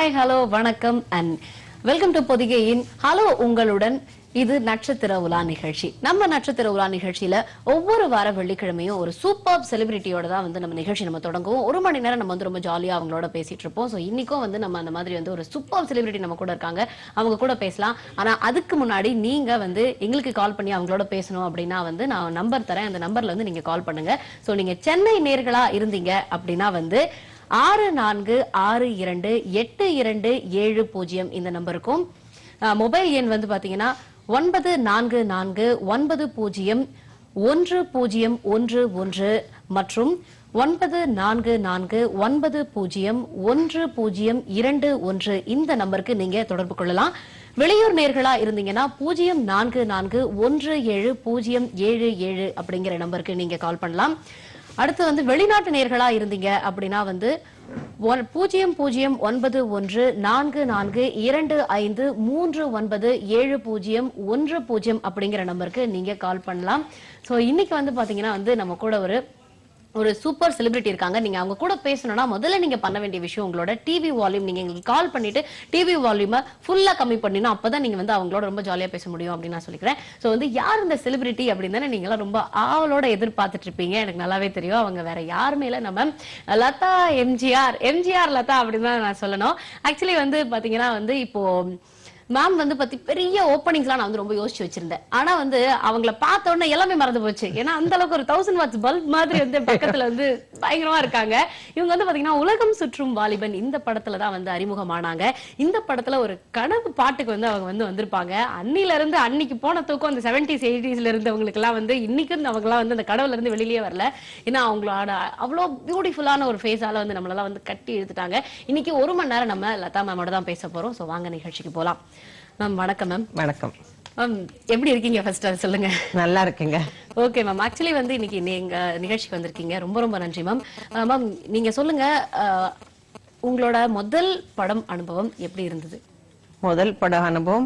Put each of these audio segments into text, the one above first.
Hi hello வணக்கம் and welcome to பொதிகையின் hello உங்களுடன் இது நட்சத்திர உலா நிகழ்ச்சி நம்ம நட்சத்திர உலா நிகழ்ச்சியில ஒவ்வொரு வார வெள்ளிக்கிழமையும் ஒரு சூப்பர் செலிபிரிட்டியோட தான் வந்து நம்ம நிகழ்ச்சி நம்ம தொடங்குவோம் ஒரு மணி நேரம் நம்ம வந்து ரொம்ப ஜாலியா அவங்களோட பேசிட்டு இருப்போம் ஸோ இன்னைக்கும் வந்து நம்ம அந்த மாதிரி வந்து ஒரு சூப்பர் செலிபிரிட்டி நம்ம கூட இருக்காங்க அவங்க கூட பேசலாம் ஆனா அதுக்கு முன்னாடி நீங்க வந்து எங்களுக்கு கால் பண்ணி அவங்களோட பேசணும் அப்படின்னா வந்து நான் நம்பர் தரேன் அந்த நம்பர்ல வந்து நீங்க கால் பண்ணுங்க ஸோ நீங்க சென்னை நேர்களா இருந்தீங்க அப்படின்னா வந்து ஆறு நான்கு ஆறு இரண்டு எட்டு இரண்டு ஏழு பூஜ்ஜியம் இந்த நம்பருக்கும் அஹ், மொபைல் எண் வந்து பாத்தீங்கன்னா ஒன்பது நான்கு நான்கு ஒன்பது பூஜ்ஜியம் ஒன்று பூஜ்ஜியம் ஒன்று ஒன்று மற்றும் ஒன்பது நான்கு நான்கு ஒன்பது பூஜ்ஜியம் ஒன்று பூஜ்ஜியம் இரண்டு ஒன்று இந்த நம்பருக்கு நீங்க தொடர்பு கொள்ளலாம் வெளியூர் நேர்களா இருந்தீங்கன்னா பூஜ்ஜியம் நான்கு நான்கு ஒன்று ஏழு பூஜ்ஜியம் ஏழு ஏழு அப்படிங்கிற நம்பருக்கு நீங்க கால் பண்ணலாம் அடுத்து வந்து வெளிநாட்டு நேர்களா இருந்தீங்க அப்படின்னா வந்து ஒன்- பூஜ்ஜியம் பூஜ்ஜியம் ஒன்பது ஒன்று நான்கு நான்கு இரண்டு ஐந்து மூன்று ஒன்பது ஏழு பூஜ்ஜியம் ஒன்று பூஜ்ஜியம் அப்படிங்கிற நம்பருக்கு நீங்க கால் பண்ணலாம் சோ இன்னைக்கு வந்து பாத்தீங்கன்னா வந்து நம்ம கூட ஒரு ஒரு சூப்பர் செலிபிரிட்டி இருக்காங்க நீங்க அவங்க கூட பேசணும்னா முதல்ல நீங்க பண்ண வேண்டிய விஷயம் உங்களோட டிவி வால்யூம் நீங்க எங்களுக்கு கால் பண்ணிட்டு டிவி வால்யூமை ஃபுல்லா கம்மி பண்ணினா அப்பதான் நீங்க வந்து அவங்களோட ரொம்ப ஜாலியா பேச முடியும் அப்படின்னு நான் சொல்லிக்கிறேன் சோ வந்து யார் இந்த செலிபிரிட்டி அப்படின்னு தானே நீங்க எல்லாம் ரொம்ப ஆவலோட எதிர்பார்த்துட்டு இருப்பீங்க எனக்கு நல்லாவே தெரியும் அவங்க வேற யாருமே இல்ல நம்ம லதா எம்ஜிஆர் எம்ஜிஆர் லதா அப்படின்னு தான் நான் சொல்லணும் ஆக்சுவலி வந்து பாத்தீங்கன்னா வந்து இப்போ மேம் வந்து பத்தி பெரிய ஓப்பனிங்ஸ்லாம் நான் வந்து ரொம்ப யோசிச்சு வச்சிருந்தேன் ஆனா வந்து அவங்கள பார்த்த உடனே எல்லாமே மறந்து போச்சு ஏன்னா அந்த அளவுக்கு ஒரு தௌசண்ட் வாட்ஸ் பல்ப் மாதிரி வந்து பக்கத்துல வந்து பயங்கரமா இருக்காங்க இவங்க வந்து பாத்தீங்கன்னா உலகம் சுற்றும் வாலிபன் இந்த படத்துல தான் வந்து அறிமுகமானாங்க இந்த படத்துல ஒரு கனவு பாட்டுக்கு வந்து அவங்க வந்து வந்திருப்பாங்க அன்னில இருந்து அன்னைக்கு போன தூக்கம் அந்த செவன்டிஸ் எயிட்டிஸ்ல இருந்தவங்களுக்கு எல்லாம் வந்து இன்னைக்கும் அவங்க எல்லாம் வந்து அந்த கடவுல இருந்து வெளியிலேயே வரல ஏன்னா அவங்களோட அவ்வளோ பியூட்டிஃபுல்லான ஒரு ஃபேஸால வந்து நம்மளெல்லாம் வந்து கட்டி இழுத்துட்டாங்க இன்னைக்கு ஒரு மணி நேரம் நம்ம லதா மேமோட தான் பேச போறோம் ஸோ வாங்க நிகழ்ச்சிக்கு போலாம் மேம் வணக்கம் மேம் வணக்கம் மேம் எப்படி இருக்கீங்க ஃபர்ஸ்ட் அது சொல்லுங்க நல்லா இருக்கேங்க ஓகே மேம் ஆக்சுவலி வந்து இன்னைக்கு நீங்க நிகழ்ச்சிக்கு வந்திருக்கீங்க ரொம்ப ரொம்ப நன்றி மேம் மேம் நீங்க சொல்லுங்க அஹ், உங்களோட முதல் படம் அனுபவம் எப்படி இருந்தது முதல் பட அனுபவம்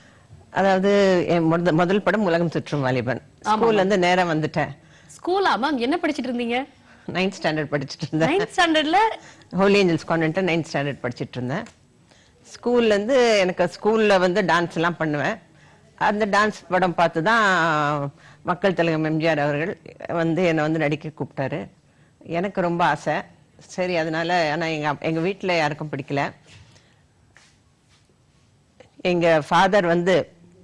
அதாவது என் முத- முதல் படம் உலகம் சுற்றும் வாலிபன் ஸ்கூல்ல இருந்து நேரம் வந்துட்டேன் ஸ்கூலா மேம் என்ன படிச்சிட்டு இருந்தீங்க நைன்த் ஸ்டாண்டர்ட் படிச்சிட்டு இருந்தேன் நைன்த் ஸ்டாண்டர்ட்ல holy angels convent ninth standard படிச்சிட்டு இருந்தேன் ஸ்கூல்ல இருந்து எனக்கு ஸ்கூல்ல வந்து டான்ஸ் எல்லாம் பண்ணுவேன் அந்த டான்ஸ் படம் பார்த்து தான் மக்கள் தலைவர் எம்ஜிஆர் அவர்கள் வந்து என்னை வந்து நடிக்க கூப்பிட்டாரு எனக்கு ரொம்ப ஆசை சரி அதனால ஆனா எங்க அப்- எங்க வீட்டில் யாருக்கும் பிடிக்கல எங்க ஃபாதர் வந்து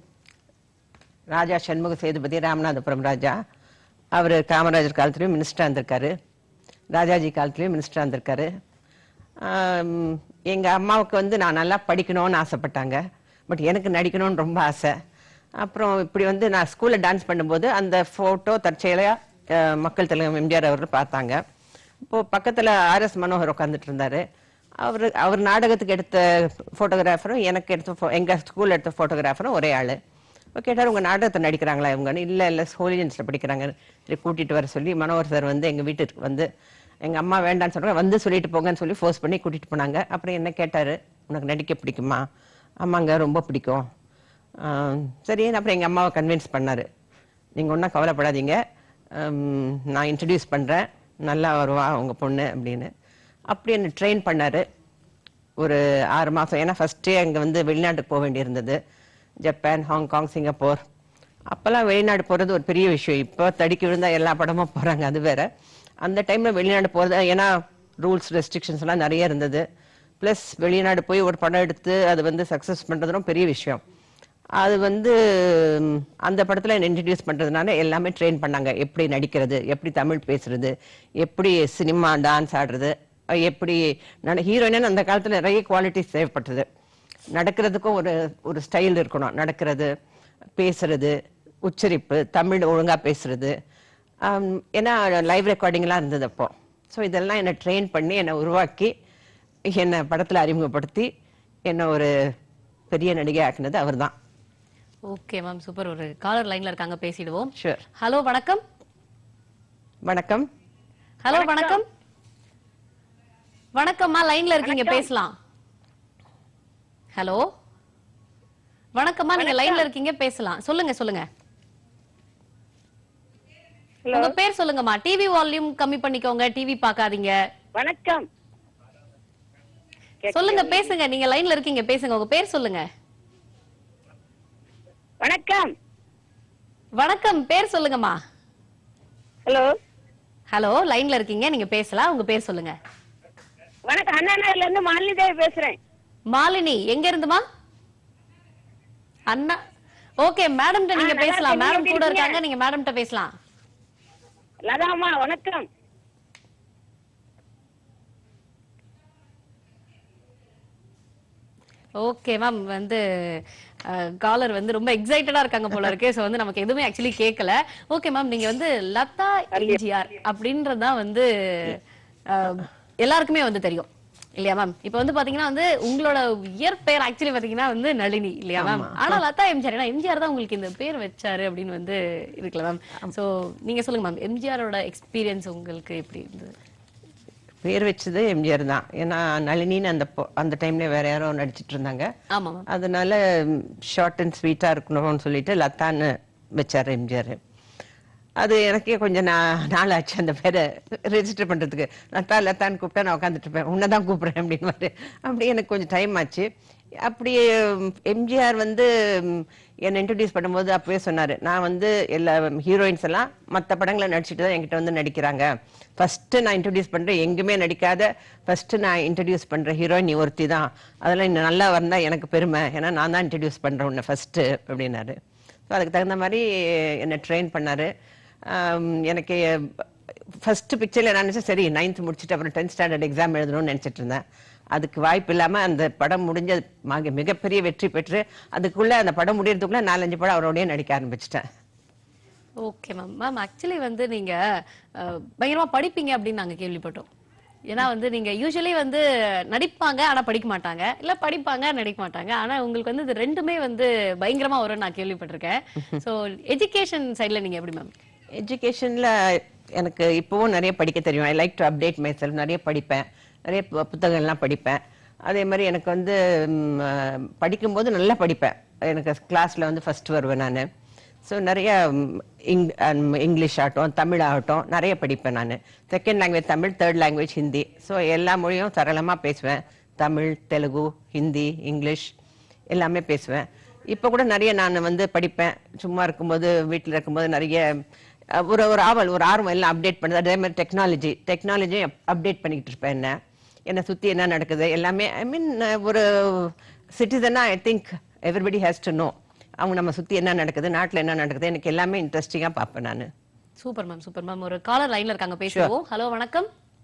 ராஜா சண்முக சேதுபதி ராமநாதபுரம் ராஜா அவர் காமராஜர் காலத்துலயும் மினிஸ்டரா இருந்திருக்காரு ராஜாஜி காலத்துலயும் மினிஸ்டரா இருந்திருக்காரு ஆம், எங்க அம்மாவுக்கு வந்து நான் நல்லா படிக்கணும்னு ஆசைப்பட்டாங்க பட் எனக்கு நடிக்கணும்னு ரொம்ப ஆசை அப்புறம் இப்படி வந்து நான் ஸ்கூல்ல டான்ஸ் பண்ணும்போது அந்த போட்டோ தற்செயலையா அஹ், மக்கள் தலைவர் எம்ஜிஆர் அவர்கள் பார்த்தாங்க இப்போ பக்கத்துல ஆர் எஸ் மனோகர் உட்காந்துட்டு இருந்தாரு அவர் அவர் நாடகத்துக்கு எடுத்த போட்டோகிராஃபரும் எனக்கு எடுத்த pho- எங்க ஸ்கூல்ல எடுத்த போட்டோகிராஃபரும் ஒரே ஆளு இப்போ கேட்டார் உங்க நாடகத்தை நடிக்கிறாங்களா இவங்கன்னு இல்ல இல்ல ஹோலிஜன்ஸ்ல படிக்கிறாங்க சரி கூட்டிட்டு வர சொல்லி மனோகர் சார் வந்து எங்க வீட்டுக்கு வந்து எங்க அம்மா வேண்டாம்னு சொல்றாங்க வந்து சொல்லிட்டு போங்கன்னு சொல்லி ஃபோர்ஸ் பண்ணி கூட்டிட்டு போனாங்க அப்புறம் என்ன கேட்டாரு உனக்கு நடிக்க பிடிக்குமா ஆமாங்க ரொம்ப பிடிக்கும் ஆஹ் சரி அப்புறம் எங்க அம்மாவை கன்வின்ஸ் பண்ணாரு நீங்க ஒன்றும் கவலைப்படாதீங்க ஹம், நான் இன்ட்ரடியூஸ் பண்றேன் நல்லா வருவா உங்க பொண்ணு அப்படின்னு அப்படி என்ன ட்ரெயின் பண்ணாரு ஒரு ஆறு மாசம் ஏன்னா ஃபர்ஸ்டே அங்க வந்து வெளிநாட்டுக்கு போக வேண்டியிருந்தது ஜப்பான் ஹாங்காங் சிங்கப்பூர் அப்பெல்லாம் வெளிநாடு போறது ஒரு பெரிய விஷயம் இப்போ தடிக்கி விழுந்தா எல்லா படமும் போறாங்க அது வேற அந்த டைம்ல வெளிநாடு போறது ஏன்னா ரூல்ஸ் ரெஸ்ட்ரிக்ஷன்ஸ் எல்லாம் நிறைய இருந்தது ப்ளஸ் வெளிநாடு போய் ஒரு படம் எடுத்து அது வந்து சக்சஸ் பண்றதும் பெரிய விஷயம் அது வந்து ம், அந்த படத்துல இன்ட்ரடியூஸ் பண்றதுனால எல்லாமே ட்ரெயின் பண்ணாங்க எப்படி நடிக்கிறது எப்படி தமிழ் பேசுறது எப்படி சினிமா டான்ஸ் ஆடுறது அஹ் எப்படி ஹீரோயின் அந்த காலத்துல நிறைய குவாலிட்டிஸ் தேவைப்பட்டது நடக்கிறதுக்கும் ஒரு ஒரு ஸ்டைல் இருக்கணும் நடக்கிறது பேசுறது உச்சரிப்பு தமிழ் ஒழுங்கா பேசுறது ஆம், ஏன்னா லைவ் ரெக்கார்டிங்லாம் இருந்தது அப்போ ஸோ இதெல்லாம் என்னை ட்ரெயின் பண்ணி என்னை உருவாக்கி என்னை படத்துல அறிமுகப்படுத்தி என்னை ஒரு பெரிய நடிகை ஆக்குனது அவர்தான் ஓகே மேம் சூப்பர் ஒரு காலர் லைன்ல இருக்காங்க பேசிடுவோம் ஷூர் ஹலோ வணக்கம் வணக்கம் ஹலோ வணக்கம் வணக்கம்மா லைன்ல இருக்கீங்க பேசலாம் ஹலோ வணக்கம்மா நீங்க லைன்ல இருக்கீங்க பேசலாம் சொல்லுங்க சொல்லுங்க உங்க பேர் சொல்லுங்கம்மா டிவி வால்யூம் கம்மி பண்ணிக்கோங்க டிவி பார்க்காதீங்க வணக்கம் கேட்க- சொல்லுங்க பேசுங்க நீங்க லைன்ல இருக்கீங்க பேசுங்க உங்க பேர் சொல்லுங்க வணக்கம் வணக்கம் பேர் சொல்லுங்கம்மா ஹலோ ஹலோ லைன்ல இருக்கீங்க நீங்க பேசலாம் உங்க பேர் சொல்லுங்க வணக்கம் அண்ணா நகர்ல இருந்து மாலினி பேசுறேன் மாலினி எங்க இருந்துமா அண்ணா ஓகே மேடம்கிட்ட நீங்க ஆ, நல்லா பேசலாம் இருக்கேன். மேடம் நீங்க கூட எப்படி இருக்காங்க நீங்க மேடம்கிட்ட பேசலாம் லதாமா வணக்கம் ஓகே மேம் வந்து காலர் வந்து ரொம்ப எக்ஸைட்டடா இருக்காங்க போல இருக்கு சோ வந்து நமக்கு எதுவுமே ஆக்சுவலி கேட்கல ஓகே மேம் நீங்க வந்து லதா எம்ஜிஆர் அப்படின்றதுதான் வந்து அஹ், எல்லாருக்குமே வந்து தெரியும் இல்லையா மேம் இப்போ வந்து பாத்தீங்கன்னா வந்து உங்களோட இயற்பெயர் ஆக்சுவலி பாத்தீங்கன்னா வந்து நளினி இல்லையா மேம் ஆனா லதா எம்ஜிஆர் ஏன்னா எம்ஜிஆர் தான் உங்களுக்கு இந்த பேர் வச்சாரு அப்படின்னு வந்து இருக்குல்ல மேம் சோ நீங்க சொல்லுங்க மேம் எம்ஜிஆரோட எக்ஸ்பீரியன்ஸ் உங்களுக்கு எப்படி இருந்தது பேர் வச்சது எம்ஜிஆர் தான் ஏன்னா நளினின்னு அந்த பொ- அந்த டைம்ல வேற யாரோ நடிச்சிட்டு இருந்தாங்க ஆமா மேம் அதனால ஷார்ட் அண்ட் ஸ்வீட்டா இருக்கணும்னு சொல்லிட்டு லத்தான்னு வச்சாரு எம்ஜிஆர் அது எனக்கே கொஞ்சம் நா- நாள் ஆச்சு அந்த பேரை ரெஜிஸ்டர் பண்றதுக்கு லத்தா லத்தான்னு கூப்பிட்டா நான் உட்காந்துட்டு இருப்பேன் உன்னை தான் கூப்பிடுறேன் அப்படின்னு அப்படி எனக்கு கொஞ்சம் டைம் ஆச்சு அப்படி எம்ஜிஆர் வந்து ம், என்னை இன்ட்ரடியூஸ் பண்ணும்போது அப்பவே சொன்னாரு நான் வந்து எல்லா ஹீரோயின்ஸ் எல்லாம் மற்ற படங்களை நடிச்சிட்டு தான் என்கிட்ட வந்து நடிக்கிறாங்க ஃபர்ஸ்ட் நான் இன்ட்ரடியூஸ் பண்றேன் எங்குமே நடிக்காத ஃபர்ஸ்ட் நான் இன்ட்ரடியூஸ் பண்ற ஹீரோயின் நீ ஒருத்தி தான் அதெல்லாம் இன்னும் நல்லா வந்தா எனக்கு பெருமை ஏன்னா நான் தான் இன்ட்ரடியூஸ் பண்றேன் உன்னை ஃபர்ஸ்ட் அப்படின்னாரு ஸோ அதுக்கு தகுந்த மாதிரி என்னை ட்ரெயின் பண்ணாரு ஆம், எனக்கு ஃபர்ஸ்ட் பிக்சர்ல நான் நினைச்சேன் சரி நைன்த் முடிச்சுட்டு அப்புறம் டென்த் ஸ்டாண்டர்ட் எக்ஸாம் எழுதணும்னு நினைச்சிட்டு இருந்தேன் அதுக்கு வாய்ப்பு இல்லாம அந்த படம் முடிஞ்ச மக- மிகப்பெரிய வெற்றி பெற்று அதுக்குள்ள அந்த படம் முடியறதுக்குள்ள நாலஞ்சு படம் அவரோடய நடிக்க ஆரம்பிச்சிட்டேன் ஓகே மேம் மேம் ஆக்சுவலி வந்து நீங்க அஹ், பயங்கரமா படிப்பீங்க அப்படின்னு நாங்க கேள்விப்பட்டோம் ஏன்னா வந்து நீங்க யூஸ்வலி வந்து நடிப்பாங்க ஆனா படிக்க மாட்டாங்க இல்ல படிப்பாங்க நடிக்க மாட்டாங்க ஆனா உங்களுக்கு வந்து இது ரெண்டுமே வந்து பயங்கரமா வரும்னு நான் கேள்விப்பட்டிருக்கேன் சோ எஜுகேஷன் சைடுல நீங்க எப்படி மேம் எஜுகேஷன்ல எனக்கு இப்போவும் நிறைய படிக்க தெரியும் I like to update myself நிறைய படிப்பேன் நிறைய பு- புத்தகங்கள்லாம் படிப்பேன் அதே மாதிரி எனக்கு வந்து ம், அஹ், படிக்கும்போது நல்லா படிப்பேன் எனக்கு கிளாஸ்ல வந்து ஃபர்ஸ்ட் வருவேன் நான் ஸோ நிறைய ம், இங் அம், இங்கிலீஷ் ஆகட்டும் தமிழ் ஆகட்டும் நிறைய படிப்பேன் நான் second language Tamil third language Hindi so எல்லா மொழியும் சரளமாக பேசுவேன் தமிழ் தெலுங்கு ஹிந்தி இங்கிலீஷ் எல்லாமே பேசுவேன் இப்போ கூட நிறைய நான் வந்து படிப்பேன் சும்மா இருக்கும்போது வீட்டில் இருக்கும்போது நிறைய அஹ், ஒரு ஒரு ஆவல் ஒரு ஆர்வம் எல்லாம் அப்டேட் பண்ணுறது அதே மாதிரி டெக்னாலஜி டெக்னாலஜியும் அப்டேட் பண்ணிக்கிட்டு இருப்பேன் என்ன என்னை சுற்றி என்ன நடக்குது எல்லாமே ஐ மீன் ஒரு சிட்டிசனா I think everybody has to know அவங்க நம்ம சுற்றி என்ன நடக்குது நாட்டில் என்ன நடக்குது எனக்கு எல்லாமே இன்ட்ரெஸ்டிங்காக பார்ப்பேன் நான் சூப்பர் மேம் சூப்பர் மேம் ஒரு காலர் லைன்ல இருக்காங்க பேசுவோம் ஹலோ வணக்கம்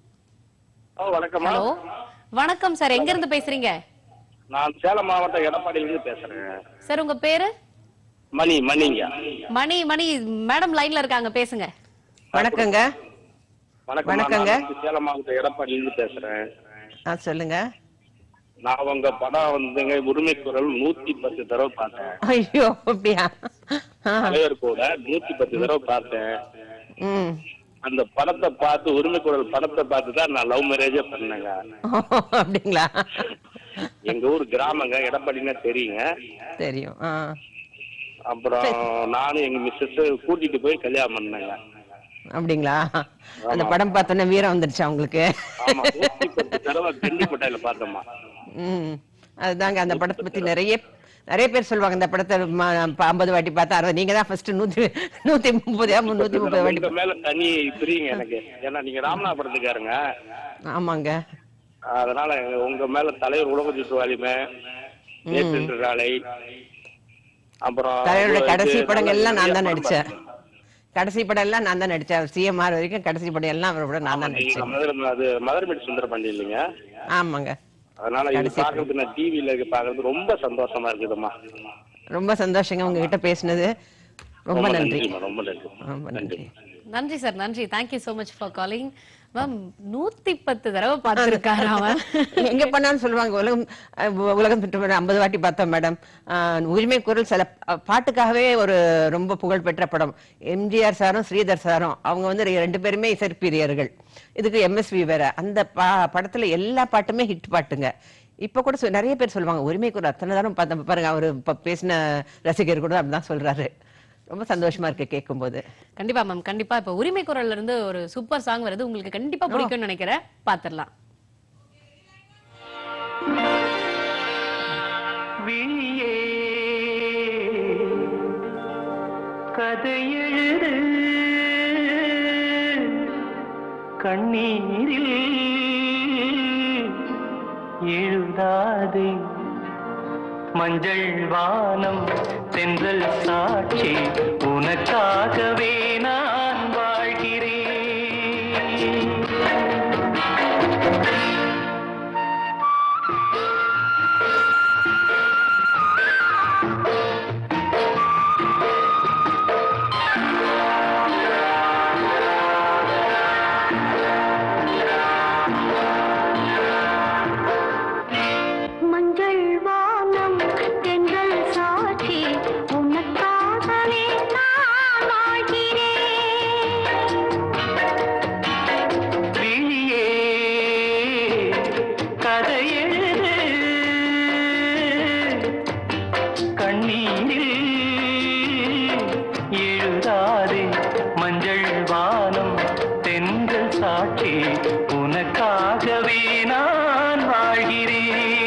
ஓ வணக்கம்மா ஹலோ வணக்கம் சார் எங்க இருந்து பேசுறீங்க நான் சேலம் மாவட்டம் எடப்பாடியிலிருந்து பேசுறேன் சார் உங்க பேரு மணி மணிங்க மணி மணி மேடம் லைன்ல இருக்காங்க பேசுங்க வணக்கங்க வணக்கம் வணக்கங்க. சேலம் மாவட்டம் எடப்பாடியிலிருந்து பேசுறேன் ஆ சொல்லுங்க நான் உங்க படம் வந்துங்க உரிமை குரல் நூத்தி பத்து தடவை பார்த்தேன் ஐயோ அப்படியா ஆ, தலைவர் கூட நூத்தி பத்து தடவை பார்த்தேன் ம் அந்த படத்தை பார்த்து உரிமை குரல் படத்தை பார்த்து தான் நான் லவ் மேரேஜே பண்ணேங்க ஓ, அப்படிங்களா எங்க ஊர் கிராமங்க எடப்பாடின்னா தெரியுங்க தெரியும் ஆ அப்புறம் நானும் எங்க மிஸ்ஸஸ் கூட்டிட்டு போய் கல்யாணம் பண்ணேங்க அப்படிங்களா அந்த படம் பார்த்தோன்னே வீரம் வந்துருச்சா உங்களுக்கு ஆமா நூத்தி பத்து தடவை கண்டிப்பட்டாயில பார்த்தோமா ம் அதுதாங்க அந்த படத்தை பத்தி நிறைய நிறைய பேர் சொல்லுவாங்க இந்த படத்தை ஐம்பது வாட்டி பார்த்தா அறுபது நீங்க தான் ஃபர்ஸ்ட் நூத்தி நூத்தி முப்பது நூத்தி முப்பது வாட்டி உங்க மேல தனி பிரியுங்க எனக்கு ஏன்னா நீங்க ராமநாதபுரத்துக்காரங்க ஆமாங்க அதனால உங்க மேல தலைவர் உலக சுற்றுவாளிமை நேற்று நாளை அப்புறம் தலைவரோட இது கடைசி படங்கள் எல்லாம் நான் தான் நிறைய நடிச்சேன் கடைசி படம் எல்லாம் நான் தான் நடிச்சேன் சிஎம்ஆர் வரைக்கும் கடைசி படம் எல்லாம் அவரோட நான் தான் நீங்க நடிச்சேன் மதுரை அது மதுரைமேடு சுந்தர பண்ணி இல்லைங்க ஆமாங்க அதனால இது கடைசி பாக்குறது நான் டிவில பாக்குறது ரொம்ப சந்தோஷமா இருக்குதும்மா ரொம்ப சந்தோஷங்க உங்ககிட்ட பேசினது ரொம்ப நன்றி நன்றிம்மா, ரொம்ப நன்றி ரொம்ப நன்றி நன்றி சார் நன்றி thank you so much for calling ma'am நூத்தி பத்து தடவை பார்த்திருக்காரு அவன் எங்க பண்ணாலும் சொல்லுவாங்க உலகம் அஹ், உ- உலகம் சுற்று ஐம்பது வாட்டி பார்த்தோம் மேடம் உரிமை குரல் சில ப- பாட்டுக்காகவே ஒரு ரொம்ப புகழ்பெற்ற படம் எம்ஜிஆர் சாரும் ஸ்ரீதர் சாரும் அவங்க வந்து ரெ- ரெண்டு பேருமே இசைப்பிரியர்கள் இதுக்கு எம்எஸ்வி வேற அந்த பா படத்துல எல்லா பாட்டுமே ஹிட் பாட்டுங்க இப்ப கூட சொ- நிறைய பேர் சொல்லுவாங்க உரிமை குரல் அத்தனை தானம் பார்த்தோம் பாருங்க அவரு இப்ப பேசின ரசிகர் கூட அப்படிதான் சொல்றாரு ரொம்ப சந்தோஷமா இருக்கு கேட்கும்போது கண்டிப்பா மேம் கண்டிப்பா இப்ப உரிமை குரல்ல இருந்து ஒரு சூப்பர் சாங் வருது உங்களுக்கு கண்டிப்பா பிடிக்கும்னு நினைக்கிறேன் பாத்திரலாம் விழியே கதை எழுது கண்ணீரில் எழுதாதே மஞ்சள் வானம் தென்றல் சாட்சி உனக்காகவே நான் வாழ்கிறேன் மஞ்சள் வானம் தென்றல் சாட்சி உனக்காகவே நான் வாழ்கிறேன் விழியே கதை எழுது கண்ணீரில் எழுதாதே மஞ்சள் வானம் தென்றல் சாட்சி உனக்காகவே நான் வாழ்கிறேன்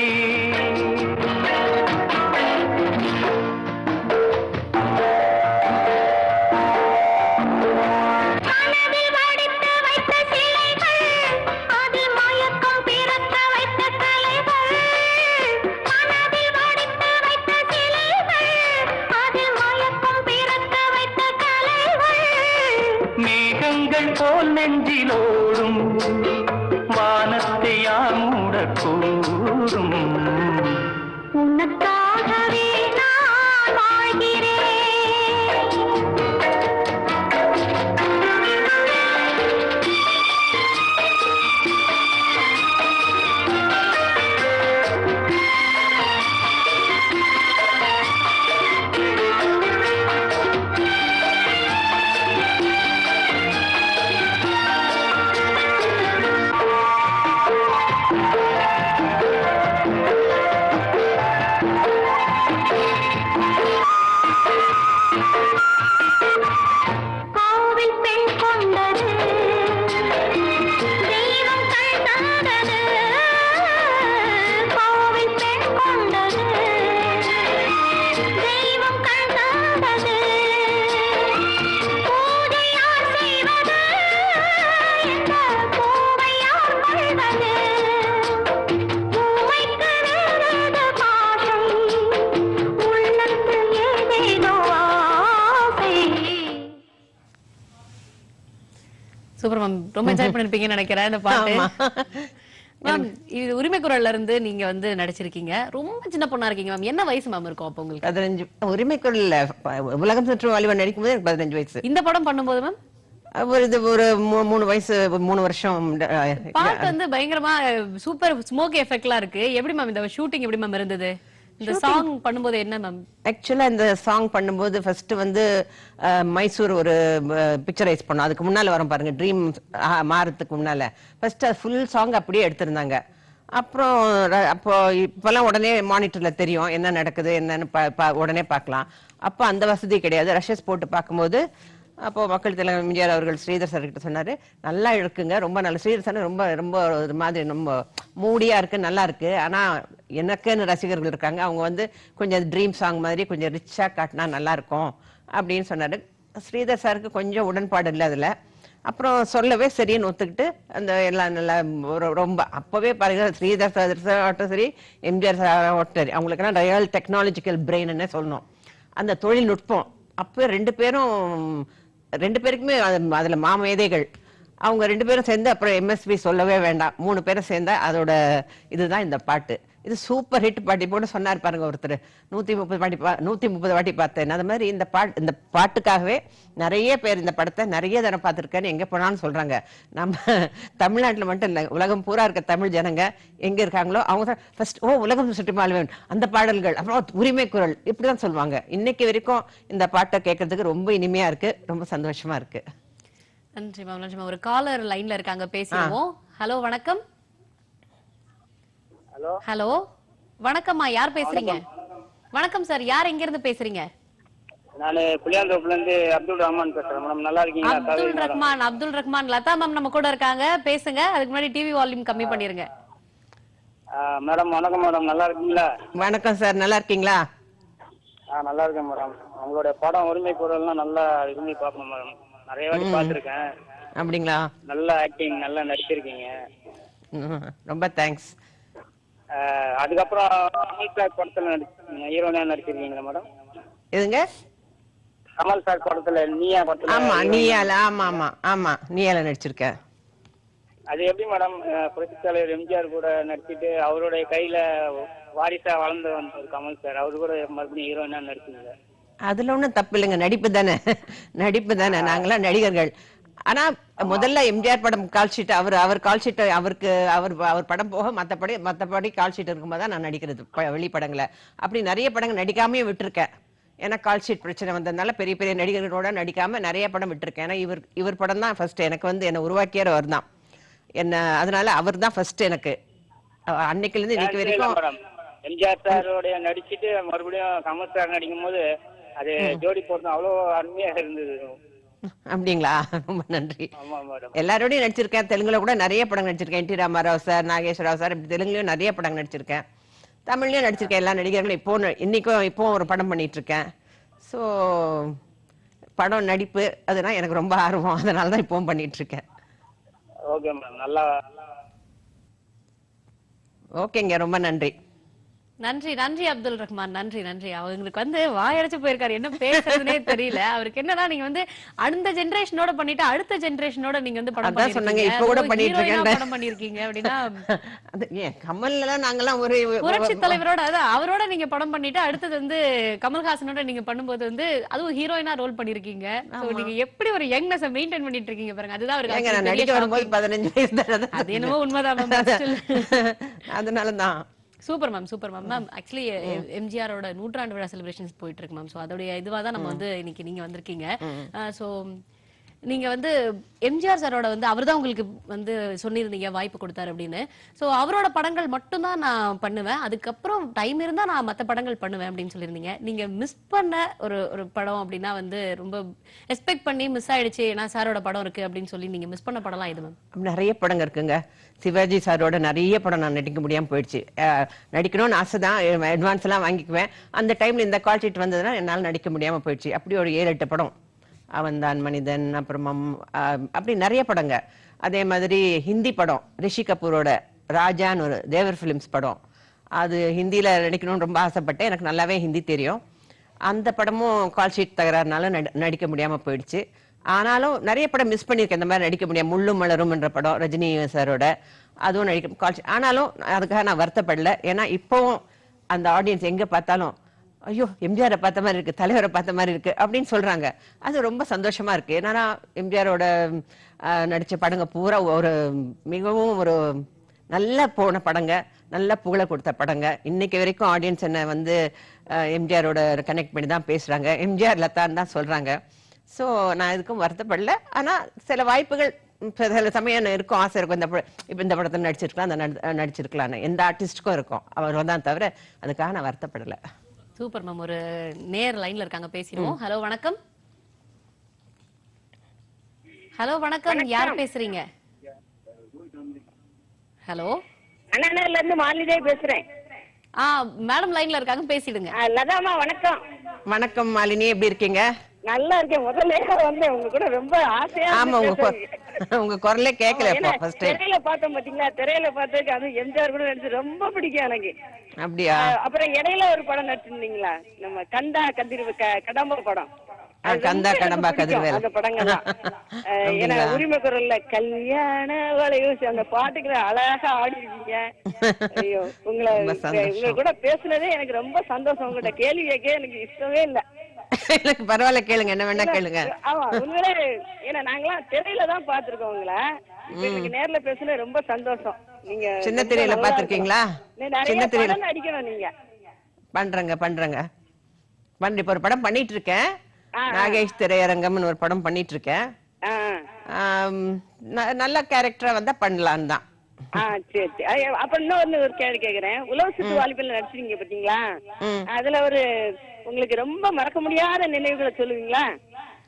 கனவில் வடித்து வைத்த சிலைகள் அதில் மயக்கம் பிறக்க வைத்த கலைகள் கனவில் வடித்து வைத்த சிலைகள் அதில் மயக்கம் பிறக்க வைத்த கலைகள் மேகங்கள் போல் நெஞ்சிலோடும் வானத்தை யார் மூடக்கூடும் உனக்காகவே நான் வாழ்கிறேன் கோவில் பெண் கொண்டது தெய்வம் கண் தந்தது கோவில் பெண் கொண்டது தெய்வம் கண் தந்தது பூஜை யார் செய்வது இந்த பூவை யார் கொள்வது பூவைக்கு வேறது பாஷை உள்ளத்தில் ஏதேதோ ஆசை சூப்பர் மேம் ரொம்ப என்ஜாய் பண்ணிருப்பீங்கன்னு நினைக்கிறேன் இந்த பாட்டு ஆமா. மேம் இது உரிமை குரல்ல இருந்து நீங்க வந்து நடிச்சிருக்கீங்க ரொம்ப சின்ன பொண்ணா இருக்கீங்க மேம் என்ன வயசு மேம் இருக்கும் அப்போ உங்களுக்கு பதினஞ்சு உரிமை குரல்ல உலகம் சுற்று வாலிபன் நடிக்கும் போது எனக்கு பதினஞ்சு வயசு இந்த படம் பண்ணும்போது மேம் ஒரு இது ஒரு மூ- மூணு வயசு மூணு வருஷம் அஹ், பாட்டு வந்து பயங்கரமா சூப்பர் ஸ்மோக் எஃபெக்ட்லாம் இருக்கு எப்படி மேம் இந்த ஷூட்டிங் எப்படி மேம் இருந்தது இந்த சாங் பண்ணும்போது என்ன மேம் ஆக்சுவலா இந்த சாங் பண்ணும்போது ஃபர்ஸ்ட் வந்து அஹ், மைசூர் ஒரு பிக்சரைஸ் பண்ணோம் அதுக்கு முன்னால வரும் பாருங்க ட்ரீம் மாறதுக்கு முன்னால ஃபர்ஸ்ட் ஃபுல் சாங் அப்படியே எடுத்திருந்தாங்க அப்புறம் ர- அப்போ இப்பெல்லாம் உடனே மானிட்டர்ல தெரியும் என்ன நடக்குது என்னன்னு பா- பா- உடனே பார்க்கலாம் அப்போ அந்த வசதி கிடையாது ரஷஸ் போட்டு பார்க்கும்போது அப்போ மக்கள் தலைவர் எம்ஜிஆர் அவர்கள் ஸ்ரீதர் சார் கிட்ட சொன்னாரு நல்லா இருக்குங்க ரொம்ப நல்ல ஸ்ரீதர் சார் ரொம்ப ரொம்ப ஒரு மாதிரி ரொம்ப மூடியா இருக்கு நல்லா இருக்கு ஆனா எனக்குன்னு ரசிகர்கள் இருக்காங்க அவங்க வந்து கொஞ்சம் ட்ரீம் சாங் மாதிரி கொஞ்சம் ரிச்சா காட்டினா நல்லா இருக்கும் அப்படின்னு சொன்னாரு ஸ்ரீதர் சாருக்கு கொஞ்சம் உடன்பாடு இல்லை அதுல அப்புறம் சொல்லவே சரின்னு ஒத்துக்கிட்டு அந்த எல்லாம் நல்லா ஒரு- ரொம்ப அப்பவே பாருங்க ஸ்ரீதர் சார் ஆகட்டும் சரி எம்ஜிஆர் சார் ஆகட்டும் சரி அவங்களுக்கெல்லாம் ரியல் டெக்னாலஜிக்கல் பிரெயின்னு சொல்லணும் அந்த தொழில்நுட்பம் அப்போ ரெண்டு பேரும் ரெண்டு பேருக்குமே அது- அதுல மாமேதைகள் அவங்க ரெண்டு பேரும் சேர்ந்து அப்புறம் எம்எஸ்பி சொல்லவே வேண்டாம் மூணு பேரும் சேர்ந்தா அதோட இதுதான் இந்த பாட்டு இது சூப்பர் ஹிட் பாட்டி போட்டு சொன்னார் பாருங்க ஒருத்தர் நூத்தி முப்பது பாட்டி பா நூத்தி முப்பது வாட்டி பார்த்தேன் அது மாதிரி இந்த பாட்டு இந்த பாட்டுக்காகவே நிறைய பேர் இந்த படத்தை நிறைய தடவை பார்த்திருக்கேன்னு எங்க போனாலும் சொல்றாங்க நம்ம தமிழ்நாட்டுல மட்டும் இல்ல உலகம் பூரா இருக்க தமிழ் ஜனங்க எங்க இருக்காங்களோ அவங்க தான் ஃபர்ஸ்ட் ஓ உலகம் சுற்றி மாலவன் அந்த பாடல்கள் அப்புறம் உரிமை குரல் இப்படிதான் சொல்லுவாங்க இன்னைக்கு வரைக்கும் இந்த பாட்டை கேட்கறதுக்கு ரொம்ப இனிமையா இருக்கு ரொம்ப சந்தோஷமா இருக்கு நன்றி மேம் நன்றி மேம் ஒரு காலர் லைன்ல இருக்காங்க பேசிடுவோம் ஹலோ வணக்கம் ஹலோ ஹலோ வணக்கம்மா யார் பேசுறீங்க வணக்கம் சார் யார் எங்க இருந்து பேசுறீங்க நான் புளியாந்தோப்புல இருந்து அப்துல் ரஹ்மான் பேசுறேன் மேடம் நல்லா இருக்கீங்களா அப்துல் ரஹ்மான் அப்துல் ரஹ்மான் லதா மேம் நம்ம கூட இருக்காங்க பேசுங்க அதுக்கு முன்னாடி டிவி வால்யூம் கம்மி பண்ணிருங்க ஆ, மேடம் வணக்கம் மேடம் நல்லா இருக்கீங்களா வணக்கம் சார் நல்லா இருக்கீங்களா ஆ நல்லா இருக்கேன் மேடம் உங்களுடைய படம் உரிமை குரல்லாம் நல்லா விரும்பி பார்க்கணும் மேடம் நிறைய வாட்டி பார்த்துருக்கேன் அப்படிங்களா நல்ல ஆக்டிங் நல்லா நடிச்சிருக்கீங்க ம், ரொம்ப தேங்க்ஸ் ஆ, அதுக்கப்புறம் கமல் சார் படத்தில் நடிச்சிருக்கீங்க ஹீரோனா நடிச்சிருக்கீங்களா மேடம் எதுங்க கமல் சார் படத்துல நீயா படத்துல ஆமா heroine. நீயால ஆமா ஆமா ஆமா நீயால நடிச்சிருக்க அது எப்படி மேடம் புரட்சி தலைவர் எம்ஜிஆர் கூட நடிச்சிட்டு அவருடைய கையில வாரிசா வளர்ந்து வந்தார் கமல் சார் அவரு கூட மறுபடியும் ஹீரோயினா நடிச்சீங்க அதுல ஒண்ணும் தப்பு இல்லைங்க நடிப்பு தானே நடிப்பு தானே நாங்களாம் நடிகர்கள் ஆனா முதல்ல எம்ஜிஆர் படம் கால் ஷீட் அவர் அவர் கால் ஷீட் அவருக்கு அவர் அவர் படம் போக மத்தபடி மத்தபடி கால் ஷீட் இருக்கும்போது தான் நான் நடிக்கிறது ப- வெளி படங்களை அப்படி நிறைய படங்கள் நடிக்காமயே விட்டுருக்கேன் ஏன்னா கால் ஷீட் பிரச்சனை வந்ததுனால பெரிய பெரிய நடிகர்களோட நடிக்காம நிறைய படம் விட்டுருக்கேன் ஏன்னா இவர் இவர் படம் தான் ஃபர்ஸ்ட் எனக்கு வந்து என்னை உருவாக்கியவர் அவர் தான் என்ன அதனால அவர் தான் ஃபர்ஸ்ட் எனக்கு அஹ் அன்னைக்குல இருந்து இன்னைக்கு வரைக்கும் மேடம் எம்ஜிஆர் சாரோடைய நடிச்சிட்டு மறுபடியும் கமல் சார் நடிக்கும் போது அது ஜோடி போறது அவ்வளோ அருமையா இருந்தது அப்படிங்களா ரொம்ப நன்றி ஆமா மேடம் எல்லாரோடையும் நடிச்சிருக்கேன் தெலுங்குல கூட நிறைய படம் நடிச்சிருக்கேன் N T Ramarao sir Nageswararao sir இப்படி தெலுங்குலயும் நிறைய படம் நடிச்சிருக்கேன் தமிழ்லயும் நடிச்சிருக்கேன் எல்லா நடிகர்களும் இப்போ இன்னைக்கும் இப்போ ஒரு படம் பண்ணிட்டு இருக்கேன் ஸோ படம் நடிப்பு அதுனா எனக்கு ரொம்ப ஆர்வம் அதனால தான் இப்பவும் பண்ணிட்டு இருக்கேன் ஓகே மேடம் நல்லா ஓகேங்க ரொம்ப நன்றி நன்றி நன்றி அப்துல் ரஹ்மான் நன்றி நன்றி அவங்களுக்கு வந்து வாயடைச்சு போயிருக்காரு என்ன பேசுறதுனே தெரியல அவருக்கு என்னன்னா நீங்க வந்து அந்த ஜெனரேஷனோட பண்ணிட்டு அடுத்த ஜெனரேஷனோட நீங்க வந்து படம் அதான் சொன்னாங்க, பண்ணிருக்கீங்க. இப்ப கூட ஒரு பண்ணிட்டு heroine ஆ இருக்கேன். படம் பண்ணிருக்கீங்க அப்படின்னா அது ஏன் கமல்லாம் நாங்கெல்லாம் ஒரு புரட்சி தலைவரோட அதான் அவரோட நீங்க படம் பண்ணிட்டு அடுத்தது வந்து கமல்ஹாசனோட நீங்க பண்ணும்போது வந்து அதுவும் ஹீரோயினா ரோல் பண்ணிருக்கீங்க சோ நீங்க எப்படி ஒரு யங்னஸ் மெயின்டைன் பண்ணிட்டு இருக்கீங்க பாருங்க அதுதான் அவருக்கு ஏங்க நான் actually நடிக்க பெரிய வரும்போது shocking. பதினஞ்சு வயசு தானே அது என்னமோ உண்மைதான் மேம் still. அதனால தான் super ma'am super ma'am ma'am actually எம்ஜிஆரோட நூற்றாண்டு விழா செலிப்ரேஷன்ஸ் போயிட்டு இருக்கு மேம் ஸோ அதோடைய இதுவாக தான் நம்ம வந்து இன்னைக்கு நீங்க வந்திருக்கீங்க ஸோ நீங்க வந்து எம்ஜிஆர் சாரோட வந்து அவர்தான் உங்களுக்கு வந்து சொல்லியிருந்தீங்க வாய்ப்பு கொடுத்தாரு அப்படின்னு ஸோ அவரோட படங்கள் மட்டும்தான் நான் பண்ணுவேன் அதுக்கப்புறம் டைம் இருந்தா நான் மற்ற படங்கள் பண்ணுவேன் அப்படின்னு சொல்லியிருந்தீங்க நீங்க மிஸ் பண்ண ஒரு ஒரு படம் அப்படின்னா வந்து ரொம்ப எக்ஸ்பெக்ட் பண்ணி மிஸ் ஆயிடுச்சு ஏன்னா சாரோட படம் இருக்கு அப்படின்னு சொல்லி நீங்க மிஸ் பண்ண படம்லாம் இது மேம் நிறைய படங்க இருக்குங்க சிவாஜி சாரோட நிறைய படம் நான் நடிக்க முடியாம போயிடுச்சு அஹ் நடிக்கணும்னு ஆசை தான் அட்வான்ஸ் எல்லாம் வாங்கிக்குவேன் அந்த டைம்ல இந்த கால் ஷீட் வந்ததுன்னா என்னால் நடிக்க முடியாம போயிடுச்சு அப்படி ஒரு ஏழு எட்டு படம் அவன்தான் மனிதன் அப்புறமா அஹ், அப்படி நிறைய படங்க அதே மாதிரி ஹிந்தி படம் ரிஷி கபூரோட ராஜான்னு ஒரு தேவர் ஃபிலிம்ஸ் படம் அது ஹிந்தியில நடிக்கணும்னு ரொம்ப ஆசைப்பட்டேன் எனக்கு நல்லாவே ஹிந்தி தெரியும் அந்த படமும் கால் ஷீட் தகராறுனால நடி- நடிக்க முடியாம போயிடுச்சு ஆனாலும் நிறைய படம் மிஸ் பண்ணியிருக்கேன் இந்த மாதிரி நடிக்க முடியாது முள்ளும் மலரும் என்ற படம் ரஜினி சாரோட அதுவும் நடிக்க கால் ஷீட் ஆனாலும் அதுக்காக நான் வருத்தப்படல ஏன்னா இப்போவும் அந்த ஆடியன்ஸ் எங்க பார்த்தாலும் ஐயோ எம்ஜிஆரை பார்த்த மாதிரி இருக்கு தலைவரை பார்த்த மாதிரி இருக்கு அப்படின்னு சொல்றாங்க அது ரொம்ப சந்தோஷமா இருக்கு ஏன்னா எம்ஜிஆரோட அஹ், நடிச்ச படங்க பூரா ஒரு மிகவும் ஒரு நல்லா போன படங்க நல்ல புகழ கொடுத்த படங்க இன்னைக்கு வரைக்கும் ஆடியன்ஸ் என்ன வந்து அஹ், எம்ஜிஆரோட கனெக்ட் பண்ணி தான் பேசுறாங்க எம்ஜிஆர் லத்தான்னு தான் சொல்றாங்க ஸோ நான் இதுக்கும் வருத்தப்படல ஆனா சில வாய்ப்புகள் ம், சில சமயம் இருக்கும் ஆசை இருக்கும் இந்த படம் இப்போ இந்த படத்தில் நடிச்சிருக்கலாம் அந்த நடி- நடிச்சிருக்கலாம்னு எந்த ஆர்டிஸ்டுக்கும் இருக்கும் அவர் தான் தவிர அதுக்காக நான் வருத்தப்படலை சூப்பர் மேம் ஒரு நேர் லைன்ல இருக்காங்க பேசிடுவோம் ஹலோ வணக்கம் ஹலோ வணக்கம் யார் பேசுறீங்க ஹலோ அண்ணாநகர்ல இருந்து மாலிதே பேசுறேன் ஆ மேடம் லைன்ல இருக்காங்க பேசிடுங்க ஆ, லதாமா வணக்கம் வணக்கம் மாலினி எப்படி இருக்கீங்க நல்லா இருக்கேன் முதல்ல வந்தேன் உங்க கூட ரொம்ப ஆசையா ஆமா இருந்து உங்க கொ- பேசுறதுக்கு. உங்க குரலே கேட்கல இப்போ ஏன்னா, ஃபர்ஸ்ட் டைம் திரையில பார்த்தோம் பாத்தீங்களா திரையில பார்த்ததுக்கு அது எம்ஜிஆர் கூட நடிச்சு ரொம்ப பிடிக்கும் எனக்கு அப்படியா ஆ, அப்புறம் இடையில ஒரு படம் நடிச்சிருந்தீங்களா நம்ம கந்தா கதிர் க- கடம்ப படம் ஆ, அது கந்தா, ரொம்ப எனக்கு கடம்பா, பிடிக்கும், கதிர்வேல். அந்த படங்கள்லாம் ஆ, ஏன்னா அப்படிங்களா? உரிமை குரல்ல கல்யாண வளையோசி அந்த பாட்டுக்கு அழகா ஆடி இருக்கீங்க ஐயோ உங்களை ரொம்ப சந்தோஷம். உங்க கூட பேசுனதே எனக்கு ரொம்ப சந்தோஷம் உங்ககிட்ட கேள்வி கேட்க எனக்கு இஷ்டமே இல்ல எனக்கு பரவாயில்ல கேளுங்க என்ன வேணா கேளுங்க ஆமா உண்மையிலே ஏன்னா நாங்களாம் திரையில தான் பாத்துருக்கோம் உங்களை இப்ப எனக்கு நேர்ல பேசுனது ரொம்ப சந்தோஷம் நீங்க சின்ன ரொம்ப திரையில நல்லா பாத்திருக்கீங்களா? இருக்கணும். நீ நிறைய சின்ன திரையில- படம் நடிக்கணும் நீங்க பண்றேங்க பண்றேங்க பண்ற இப்ப ஒரு படம் பண்ணிட்டு இருக்கேன் ஆ, ஆ. நாகேஷ் திரையரங்கம்னு ஒரு படம் பண்ணிட்டு இருக்கேன் ஆ, ஆம், ந- நல்ல கேரக்டரா வந்தா பண்ணலாம் தான் ஆ சரி சரி ஐயா, அப்ப இன்னொன்னு ஒரு கேள்வி கேக்குறேன் உழவு சுத்து வாலிபல் நடிச்சிருக்கீங்க பாத்தீங்களா ம். அதுல ஒரு உங்களுக்கு ரொம்ப மறக்க முடியாத நினைவுகளை சொல்லுவீங்களா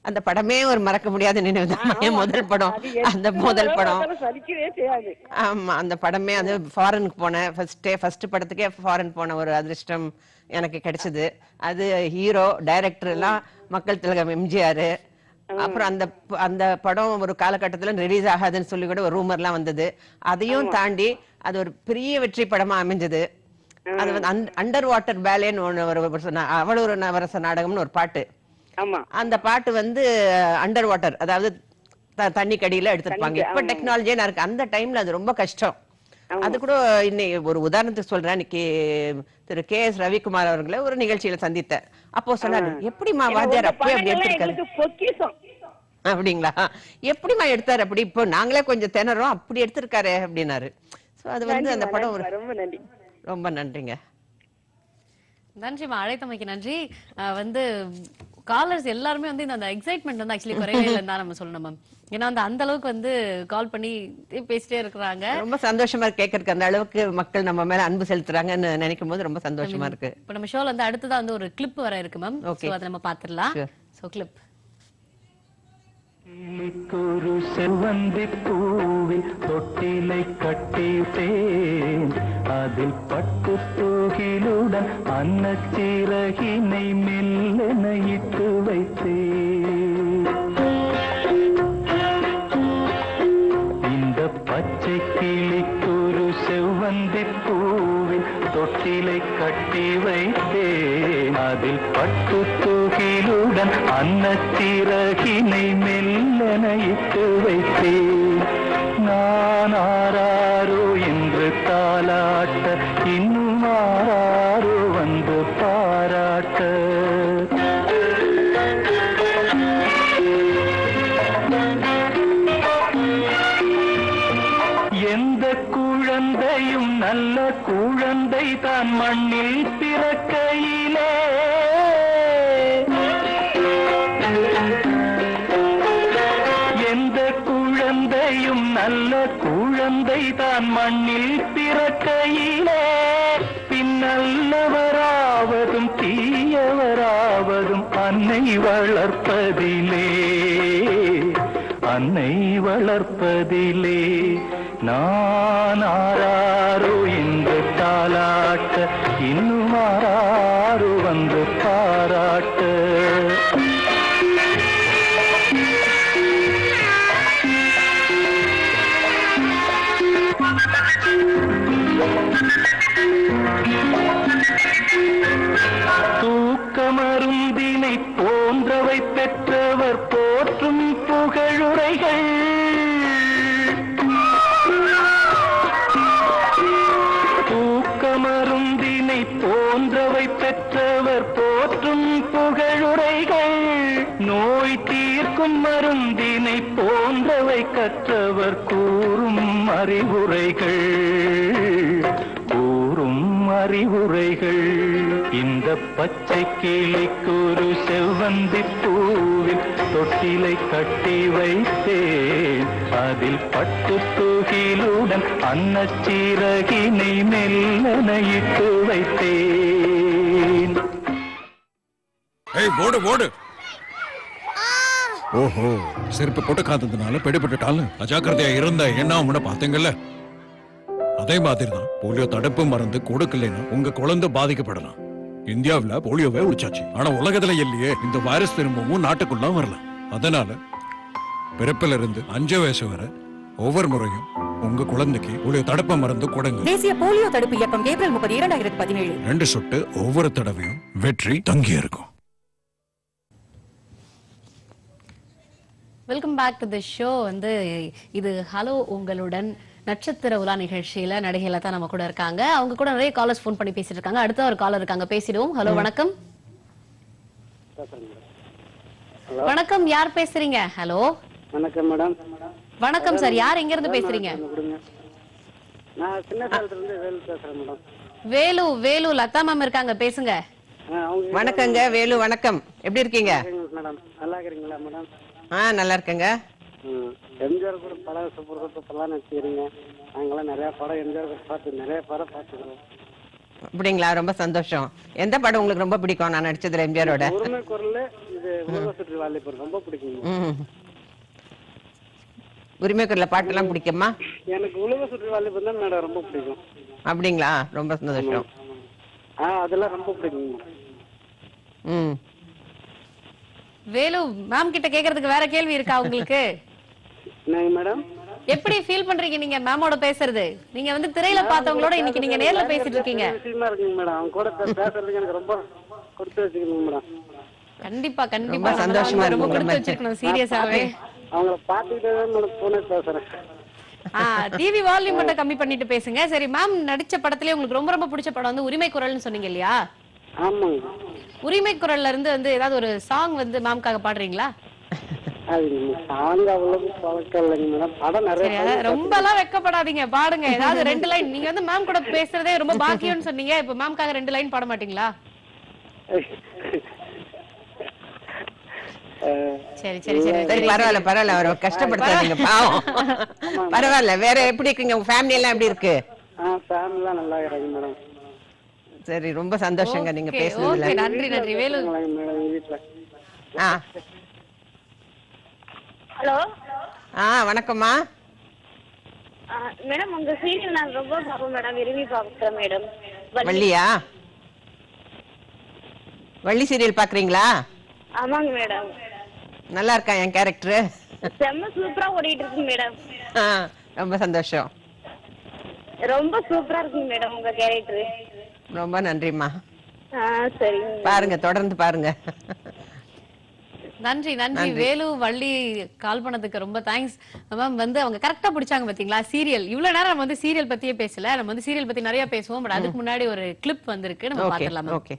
அந்த படமே ஒரு மறக்க முடியாத நினைவு தான் என் முதல் படம் அது அந்த எத்தனை முதல் தடவை படம் பார்த்தாலும் சலிக்கவே செய்யாது ஆமா அந்த படமே அது ஃபாரினுக்கு போனேன் ஃபர்ஸ்டே ஃபர்ஸ்ட் படத்துக்கே ஃபாரின் போன ஒரு அதிர்ஷ்டம் எனக்கு கிடைச்சது அது ஹீரோ டைரக்டர் எல்லாம் மக்கள் திலகம் எம்ஜிஆர் அப்புறம் அந்த ப- அந்த படம் ஒரு காலகட்டத்துல ரிலீஸ் ஆகாதுன்னு சொல்லி கூட ஒரு ரூமர்லாம் வந்தது அதையும் தாண்டி அது ஒரு பெரிய வெற்றி படமா அமைஞ்சது அது வந்து அண்டர் வாட்டர் பேலேன்னு ஒன்று ஒரு ஒரு சொன்ன- அவள் ஒரு நவரச நாடகம்னு ஒரு பாட்டு ஆமா அந்த பாட்டு வந்து அண்டர் வாட்டர் அதாவது த- தண்ணி கடியில எடுத்திருப்பாங்க தண்ணிக்கு, இப்ப ஆமா. டெக்னாலஜியே இருக்கு அந்த டைம்ல அது ரொம்ப கஷ்டம் அது கூட இன்னைக்கு ஒரு உதாரணத்துக்கு சொல்றேன் இன்னைக்கு திரு கே எஸ் ரவிக்குமார் அவர்களை ஒரு நிகழ்ச்சியில சந்தித்தேன் அப்போ சொன்னாரு எப்படிமா வாத்தியார் உங்க அப்படி அப்படி படங்கள்லாம் எடுத்திருக்காரு எங்களுக்கு பொக்கிஷம் அப்படிங்களா எப்படிமா எடுத்தாரு அப்படி இப்போ நாங்களே கொஞ்சம் திணறோம் அப்படி எடுத்திருக்காரு அப்படின்னாரு சோ அது வந்து அந்த நன்றிம்மா, படம் ஒரு நன்றிம்மா, ரொம்ப நன்றி ரொம்ப நன்றிங்க நன்றிமா அழைத்தமைக்கு நன்றி அஹ் வந்து காலர்ஸ் எல்லாருமே வந்து இந்த அந்த எக்ஸைட்மெண்ட் வந்து ஆக்சுவலி குறையவே இல்லைன்னு தான் நம்ம சொல்லணும் மேம் ஏன்னா அந்த அந்த அளவுக்கு வந்து கால் பண்ணி பேசிட்டே இருக்கிறாங்க ரொம்ப சந்தோஷமா இருக்கு கேட்கறதுக்கு அந்த அளவுக்கு மக்கள் நம்ம மேல அன்பு செலுத்துறாங்கன்னு நினைக்கும் போது ரொம்ப சந்தோஷமா இருக்கு இப்ப நம்ம ஷோல வந்து அடுத்ததா வந்து ஒரு கிளிப் வர இருக்கு மேம் Okay. சோ அதை நம்ம பாத்துடலாம் Sure. சோ கிளிப் கிளிக்கொரு செவ்வந்தி பூவில் தொட்டிலை கட்டிட்டேன் அதில் பட்டு தூகிலுடன் அன்னச்சிறகினை மெல்லென இட்டு வைத்தேன் இந்த பச்சை கிளிக்கொரு செவ்வந்தி பூவில் தொட்டிலை கட்டி வைத்தேன் அதில் பட்டு தூகிலுடன் அன்னச்சிறகினை மெல்லென இட்டு வைத்தேன் நான் ஆராரோ என்று தாலாட்ட இன்னும் ஆராரோ வந்து பாராட்ட எந்த குழந்தையும் நல்ல குழந்தை தான் மண்ணில் பிறக்கையிலே எந்த குழந்தையும் நல்ல குழந்தை தான் மண்ணில் பிறக்கையிலே பின்னல்லவராவதும் தீயவராவதும் அன்னை வளர்ப்பதிலே அன்னை வளர்ப்பதிலே நான் ஆராரோ என்று தாலாட்ட இன்னும் ஆராரோ வந்து பாராட்ட தூக்கமருந்தினை போன்றவை பெற்றவர் போற்றும் புகழுரைகள் தூக்கமருந்தினை போன்றவை பெற்றவர் போற்றும் புகழுரைகள் நோய் தீர்க்கும் மருந்தினை போன்றவை கற்றவர் கூறும் அறிவுரைகள் கூறும் அறிவுரைகள் இந்த பச்சை கிளிக்கு ஒரு செவ்வந்தி பூவில் தொட்டிலை கட்டி வைத்தேன் அதில் பட்டு தூகிலுடன் அன்னச்சீரகினை மெல்லன இட்டு வைத்தேன் ஏய் ஓடு ஓடு ஓஹோ செருப்பு போட்டு காத்ததுனால பிடிபட்டுட்டாலும் அஜாக்கிரதையா இருந்த என்ன உன்னை பாத்தீங்கல்ல அதே மாதிரி தான் போலியோ தடுப்பு மருந்து கொடுக்கலைன்னா உங்க குழந்தை பாதிக்கப்படலாம் இந்தியாவுல போலியோவே ஒழிச்சாச்சு ஆனா உலகத்துல இல்லையே இந்த வைரஸ் திரும்பவும் நாட்டுக்குள்ள வரல அதனால பிறப்பில இருந்து அஞ்சு வயசு வரை ஒவ்வொரு முறையும் உங்க குழந்தைக்கு போலியோ தடுப்பு மருந்து கொடுங்க தேசிய போலியோ தடுப்பு இயக்கம் ஏப்ரல் முப்பது இரண்டாயிரத்தி பதினேழு ரெண்டு சொட்டு ஒவ்வொரு தடவையும் வெற்றி தங்கி இருக்கும் welcome back to the show வந்து இது ஹலோ உங்களுடன் நட்சத்திர உலா நிகழ்ச்சியில நடிகையில தான் நம்ம கூட இருக்காங்க அவங்க கூட நிறைய காலர்ஸ் ஃபோன் பண்ணி பேசிட்டு இருக்காங்க அடுத்த ஒரு காலர் இருக்காங்க பேசிடுவோம் ஹலோ வணக்கம் வணக்கம் யார் பேசுறீங்க ஹலோ வணக்கம் மேடம் வணக்கம் சார் யார் எங்க இருந்து பேசுறீங்க கொடுங்க நான் சின்ன சேலத்துல இருந்து வேலு பேசுறேன் மேடம் வேலு வேலு லதா மேம் இருக்காங்க பேசுங்க அவங்க வணக்கங்க வேலு வணக்கம் எப்படி இருக்கீங்க மேடம் நல்லா இருக்கிறீங்களா மேடம் ஆ நல்லா இருக்கேங்க எம்ஜிஆர் கூட படம் சூப்பர் சூப்பர் படம் நடிச்சுக்கிறீங்க நாங்களாம் நிறைய படம் எம்ஜிஆர் கூட பார்த்து நிறைய படம் பார்த்துக்கிறோம் அப்படிங்களா ரொம்ப சந்தோஷம் எந்த படம் உங்களுக்கு ரொம்ப பிடிக்கும் நான் நடிச்சதுல எம்ஜிஆர் ஓட உரிமை குரல் இந்த எனக்கு உலக சுற்று வாலிபர் ரொம்ப பிடிக்குங்க ம் உரிமைக்குள்ள பாட்டெல்லாம் பிடிக்குமா எனக்கு உலக சுற்று வாலிபர் தான் மேடம் ரொம்ப பிடிக்கும் அப்படிங்களா ரொம்ப சந்தோஷம் ஆ அதெல்லாம் ரொம்ப பிடிக்குங்க ம் வேலு மேம் கிட்ட கேக்குறதுக்கு வேற கேள்வி இருக்கா உங்களுக்கு என்னங்க மேடம் எப்படி ஃபீல் பண்றீங்க நீங்க மேமோட பேசுறது நீங்க வந்து திரையில பார்த்தவங்களோட இன்னைக்கு நீங்க நேர்ல பேசிட்டு இருக்கீங்க விஷயமா இருக்குங்க மேடம் அவங்க கூட பே- பேசுறதுக்கு எனக்கு ரொம்ப கொடுத்து வச்சுக்கணுங்க மேடம் கண்டிப்பா கண்டிப்பா ரொம்ப நம்ம சந்தோஷமா ரொம்ப இருக்கு கொடுத்து வச்சிருக்கணும் சீரியஸாவே அவங்கள பார்த்துக்கிட்டே தான் மேடம் போனே பேசுறேன் ஆ டிவி வால்யூம் மட்டும் கம்மி பண்ணிட்டு பேசுங்க சரி மேம் நடிச்ச படத்திலே உங்களுக்கு ரொம்ப ரொம்ப பிடிச்ச படம் வந்து உரிமை குரல்னு சொன்னீங்க இல்லையா ஆமாங்க உரிமை குரல்ல இருந்து வந்து ஏதாவது ஒரு சாங் வந்து மேம்காக பாடுறீங்களா அது சாங் அவ்வளவு பழக்கம் இல்லைங்க மேடம் படம் நிறைய சரி அதான் ரொம்ப எல்லாம் வெக்கப்படாதீங்க பாடுங்க ஏதாவது ரெண்டு லைன் நீங்க வந்து மேம் கூட பேசுறதே ரொம்ப பாக்கியம்னு சொன்னீங்க இப்ப மேம்காக ரெண்டு லைன் பாட மாட்டீங்களா சரி சரி சரி சரி பரவாயில்ல பரவாயில்ல அவரை கஷ்டப்படுத்தாதீங்க பாவம் பரவாயில்ல வேற எப்படி இருக்கீங்க உங்க ஃபேமிலி எல்லாம் எப்படி இருக்கு ஆ ஃபேமிலிலாம் நல்லா இருக்காங்க மேடம் சரி ரொம்ப சந்தோஷங்க நீங்க Okay, பேசுனதுல okay, நன்றி நன்றி வேலு மேடம் எங்க வீட்டுல ஆ ஹலோ ஆ வணக்கம்மா மேடம் உங்க சீரியல் நான் ரொம்ப பார்ப்பேன் மேடம் விரும்பி பார்க்குறேன் மேடம் வள்ளியா வள்ளி சீரியல் பாக்குறீங்களா ஆமாங்க மேடம் நல்லா இருக்கா என் கேரக்டர் செம்ம சூப்பரா ஓடிட்டு இருக்கு மேடம் ரொம்ப சந்தோஷம் ரொம்ப சூப்பரா இருக்குங்க மேடம் உங்க கேரக்டர் ரொம்ப நன்றிம்மா ஆ சரிங்க பாருங்க தொடர்ந்து பாருங்க நன்றி நன்றி வேலு வள்ளி கால் பண்ணதுக்கு ரொம்ப தேங்க்ஸ் மேம் வந்து அவங்க கரெக்டா பிடிச்சாங்க பாத்தீங்களா சீரியல் இவ்வளவு நேரம் நம்ம வந்து சீரியல் பத்தியே பேசல நம்ம வந்து சீரியல் பத்தி நிறைய பேசுவோம் பட் அதுக்கு முன்னாடி ஒரு கிளிப் வந்திருக்கு நம்ம ஓகே பாத்துடலாம் okay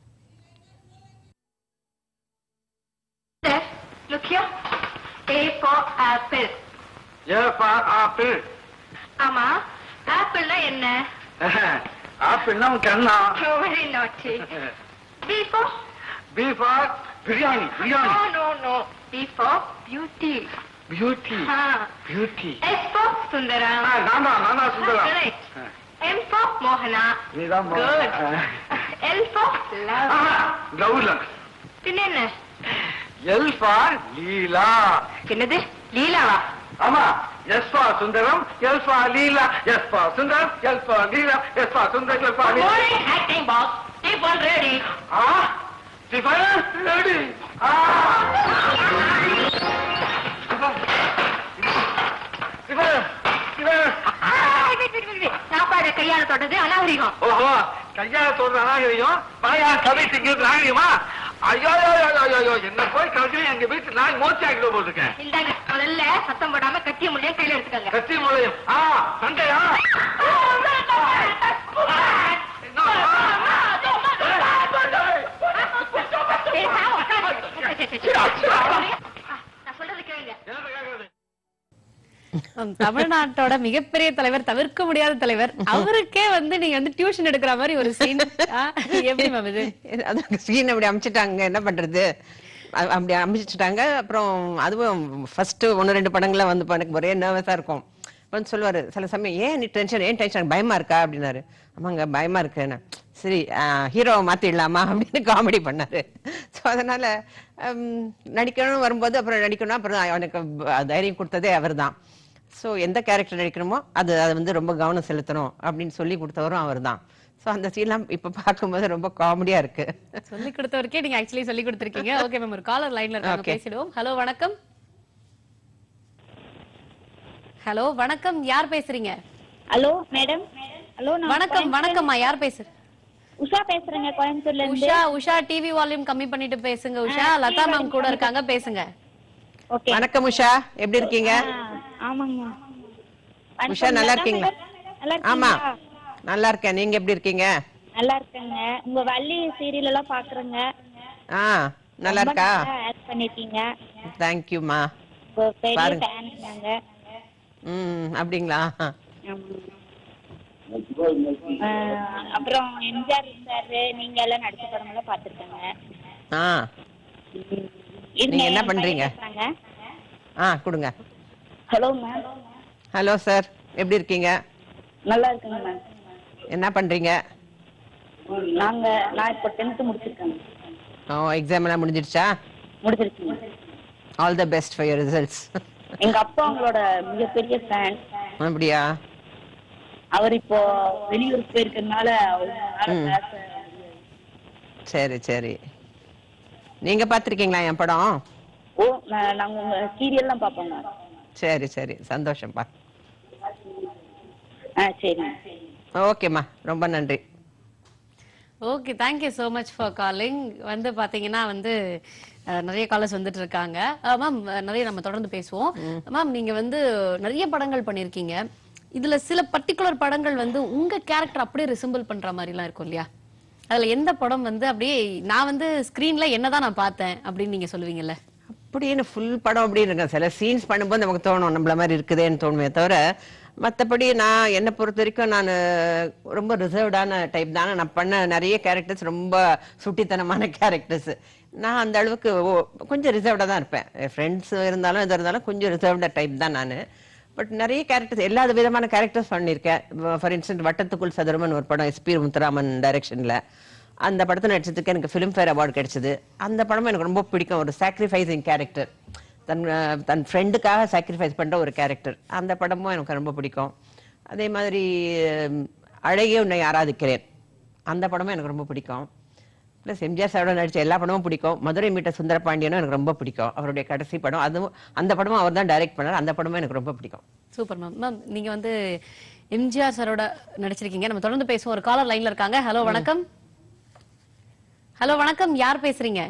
Look here. A for apple. A for apple ஆமா ஆப்பிள்னா என்ன ஆப்பிள்னா உன் கண்ணா very naughty B for B for biryani biryani no no no B for beauty. Beauty ஆ பியூட்டி S for சுந்தரம். நான் தான் நான் தான் சுந்தரம் Correct. M for மோகனா. நீதான் Good. L for love. கௌல பின்ன என்ன எல் ஃபார் லீலா என்னது லீலாவா ஆமா S for Sundaram L for Leela S for Sundaram L for Leela S for Sundaram L for Leela Morning acting boss. Keep on ready. ஆ டிஃபன் ரெடி ஆ டிஃபன் டிஃபன் சாப்பாடு கையால தொட்டது அநாகரிகம் ஓஹோ கையால சொல்ற அநாகரிகம் வாயா கதை திங்கிறது நாகரிகமா ஐயோ ஐயோ, ஐயோ, ஐயோ, ஐயோ, என்ன போய் கடைசி எங்க வீட்டு நாய் மோச்சி ஆக்கிட்டு போட்டிருக்கேன் இந்தாங்க முதல்ல சத்தம் போடாம கட்டிய முடியும் கையில எடுத்துக்கங்க கத்தி முளையும் ஆ சண்டையா பேசாம உட்காருங்க. நான் சொல்றது கேளுங்க ஹம், தமிழ்நாட்டோட மிகப்பெரிய தலைவர் தவிர்க்க முடியாத தலைவர் அவருக்கே வந்து நீங்க வந்து டியூஷன் எடுக்கிற மாதிரி ஒரு சீன் எப்படி மேம் இது அது ஸ்கிரீன் அப்படி அமைச்சிட்டாங்க என்ன பண்றது அ- அப்படி அமைச்சிட்டாங்க அப்புறம் அதுவும் ஃபர்ஸ்ட் ஒன்று ரெண்டு படங்கள வந்து இப்ப எனக்கு ஒரே நர்வஸா இருக்கும் வந்து சொல்லுவாரு சில சமயம் ஏன் நீ டென்ஷன் ஏன் டென்ஷன் பயமா இருக்கா அப்படின்னாரு ஆமாங்க பயமா இருக்குன்னு சரி ஹீரோவை மாத்திடலாமா அப்படின்னு காமெடி பண்ணாரு ஸோ அதனால ஹம், நடிக்கணும் வரும்போது அப்புறம் நடிக்கணும் அப்புறம் அவனுக்கு ப- தைரியம் கொடுத்ததே அவர்தான் ஸோ எந்த கேரக்டர் நடிக்கணுமோ அது அது வந்து ரொம்ப கவனம் செலுத்தணும் அப்படின்னு சொல்லி கொடுத்தவரும் அவர்தான் ஸோ அந்த சீன்லாம் இப்போ பார்க்கும்போது ரொம்ப காமெடியா இருக்கு சொல்லி கொடுத்தவருக்கே நீங்க ஆக்சுவலி சொல்லி கொடுத்திருக்கீங்க ஓகே மேம் ஒரு காலர் லைன்ல இருக்காங்க Okay. பேசிடுவோம் ஹலோ வணக்கம் ஹலோ வணக்கம் யார் பேசுறீங்க ஹலோ மேடம் ஹலோ நான் வணக்கம் வணக்கம்மா யார் பேசுற உஷா பேசுறேங்க கோயம்புத்தூர்ல இருந்து உஷா உஷா டிவி வால்யூம் கம்மி பண்ணிட்டு பேசுங்க உஷா லதா மேம் கூட இருக்காங்க பேசுங்க ஓகே வணக்கம் உஷா எப்படி இருக்கீங்க ஆமாங்க உஷா நல்லா இருக்கீங்களா நல்லா ஆமா இருக்கீங்களா நல்லா இருக்கேன் நீங்க எப்படி இருக்கீங்க நல்லா இருக்கேங்க உங்க வள்ளி சீரியல் எல்லாம் பாக்குறேங்க ஆ நல்லா இருக்கா ஆட் பண்ணிருக்கீங்க தேங்க்யூம்மா ஒரு பெரிய பாருங்க. ஃபேன் நாங்க ம் அப்படிங்களா ஆஹ் அப்புறம் எம்ஜிஆர் சார் நீங்க எல்லாம் நடிச்ச படம் எல்லாம் பாத்துருக்கேங்க ஆ நீங்க என்ன பண்றீங்க ஆ கொடுங்க ஹலோ மேம் ஹலோ சார் எப்படி இருக்கீங்க நல்லா இருக்குங்க மேம் என்ன பண்றீங்க நாங்க நான் இப்போ டென்த் முடிச்சிருக்கேங்க ஓ எக்ஸாம் எல்லாம் முடிஞ்சிடுச்சா முடிச்சிருச்சுங்க all the best for your results எங்க அப்பா அவங்களோட மிகப்பெரிய ஃபேன் அப்படியா அவர் இப்போ வெளியூருக்கு போயிருக்கறதுனால அவரால ம். பேச சரி சரி நீங்க பார்த்திருக்கீங்களா என் படம் ஓ நான் நாங்க உங்க சீரியல்லாம் பார்ப்போங்க சரி சரி சந்தோஷம்ப்பா ஆ சரிங்க ஓகேம்மா ரொம்ப நன்றி okay thank you so much for calling வந்து பாத்தீங்கன்னா வந்து அஹ், நிறைய காலர்ஸ் வந்துட்டு இருக்காங்க மேம் நிறைய நம்ம தொடர்ந்து பேசுவோம் மேம் நீங்க வந்து நிறைய படங்கள் பண்ணிருக்கீங்க இதுல சில பர்டிகுலர் படங்கள் வந்து உங்க கேரக்டர் அப்படியே ரிசம்பிள் பண்ற மாதிரிலாம் இருக்கும் இல்லையா அதுல எந்த படம் வந்து அப்படியே நான் வந்து ஸ்கிரீன்ல என்னதான் நான் பார்த்தேன் அப்படின்னு நீங்க சொல்லுவீங்கல்ல அப்படின்னு ஃபுல் படம் அப்படி இருக்கும் சில சீன்ஸ் பண்ணும்போது நமக்கு தோணும் நம்மள மாதிரி இருக்குதேன்னு தோணுமே தவிர மற்றபடி நான் என்னை பொறுத்த வரைக்கும் நான் ரொம்ப ரிசர்வ்டான டைப் தானே நான் பண்ண நிறைய கேரக்டர்ஸ் ரொம்ப சுட்டித்தனமான கேரக்டர்ஸ் நான் அந்த அளவுக்கு ஓ- கொஞ்சம் ரிசர்வ்டாக தான் இருப்பேன் ஃப்ரெண்ட்ஸ் இருந்தாலும் எது இருந்தாலும் கொஞ்சம் ரிசர்வ்ட டைப் தான் நான் பட் நிறைய கேரக்டர்ஸ் எல்லா விதமான கேரக்டர்ஸ் பண்ணியிருக்கேன் ஃபார் இன்ஸ்டன்ட் வட்டத்துக்குள் சதுரமன் ஒரு படம் எஸ்பி முத்துராமன் டைரக்ஷனில் அந்த படத்தை நடிச்சதுக்கு எனக்கு ஃபிலிம்ஃபேர் அவார்டு கிடைச்சது அந்த படமும் எனக்கு ரொம்ப பிடிக்கும் ஒரு சாக்ரிஃபைசிங் கேரக்டர் தன் அஹ், தன் ஃப்ரெண்டுக்காக சாக்ரிஃபைஸ் பண்ணுற ஒரு கேரக்டர் அந்த படமும் எனக்கு ரொம்ப பிடிக்கும் அதே மாதிரி அஹ், அழகிய உன்னை ஆராதிக்கிறேன் அந்த படமும் எனக்கு ரொம்ப பிடிக்கும் ப்ளஸ் எம்ஜிஆர் சாரோட நடிச்ச எல்லா படமும் பிடிக்கும் மதுரை மீட்ட சுந்தரபாண்டியனும் எனக்கு ரொம்ப பிடிக்கும் அவருடைய கடைசி படம் அதுவும் அந்த படமும் அவர் தான் டைரக்ட் பண்ணார் அந்த படமும் எனக்கு ரொம்ப பிடிக்கும் சூப்பர் மேம் மேம் நீங்க வந்து எம்ஜிஆர் சாரோட நடிச்சிருக்கீங்க நம்ம தொடர்ந்து பேசுவோம் ஒரு காலர் லைன்ல இருக்காங்க ஹலோ வணக்கம் ஹலோ வணக்கம் யார் பேசுறீங்க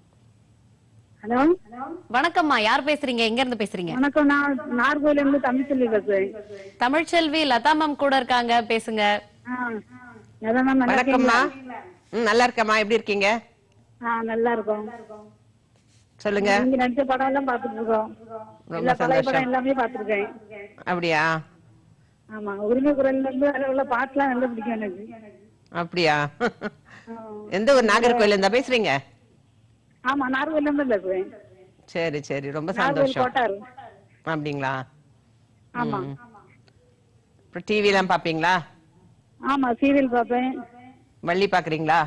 ஹலோ வணக்கம்மா யார் பேசுறீங்க எங்க இருந்து பேசுறீங்க வணக்கம் நான் நார்கோயில இருந்து தமிழ்ச்செல்வி பேசுறேன் தமிழ்ச்செல்வி லதா மேம் கூட இருக்காங்க பேசுங்க ஆ, அதான் மேம் நல்லா வணக்கம்மா இருக்கீங்களா? ம் நல்லா இருக்கம்மா எப்படி இருக்கீங்க ஆ நல்லா இருக்கோம் சொல்லுங்க நீங்க நடிச்ச படம் எல்லாம் பாத்துட்டு இருக்கோம் ரொம்ப எல்லா பழைய சந்தோஷம். படம் எல்லாமே பாத்துருக்கேன் அப்படியா ஆமா உரிமை குரல்ல இருந்து அதுல உள்ள பாட்டுலாம் நல்லா பிடிக்கும் எனக்கு அப்படியா எந்த ஒரு நாகர்கோயில் இருந்தா பேசுறீங்க ஆமா நார்கோயில இருந்து பேசுறேன் சரி சரி ரொம்ப நாகர்கோயில் சந்தோஷம் கோட்டார் அப்படிங்களா ஆமா ம். அப்புறம் டிவி எல்லாம் பாப்பீங்களா ஆமா சீரியல் பாப்பேன் வள்ளி பாக்குறீங்களா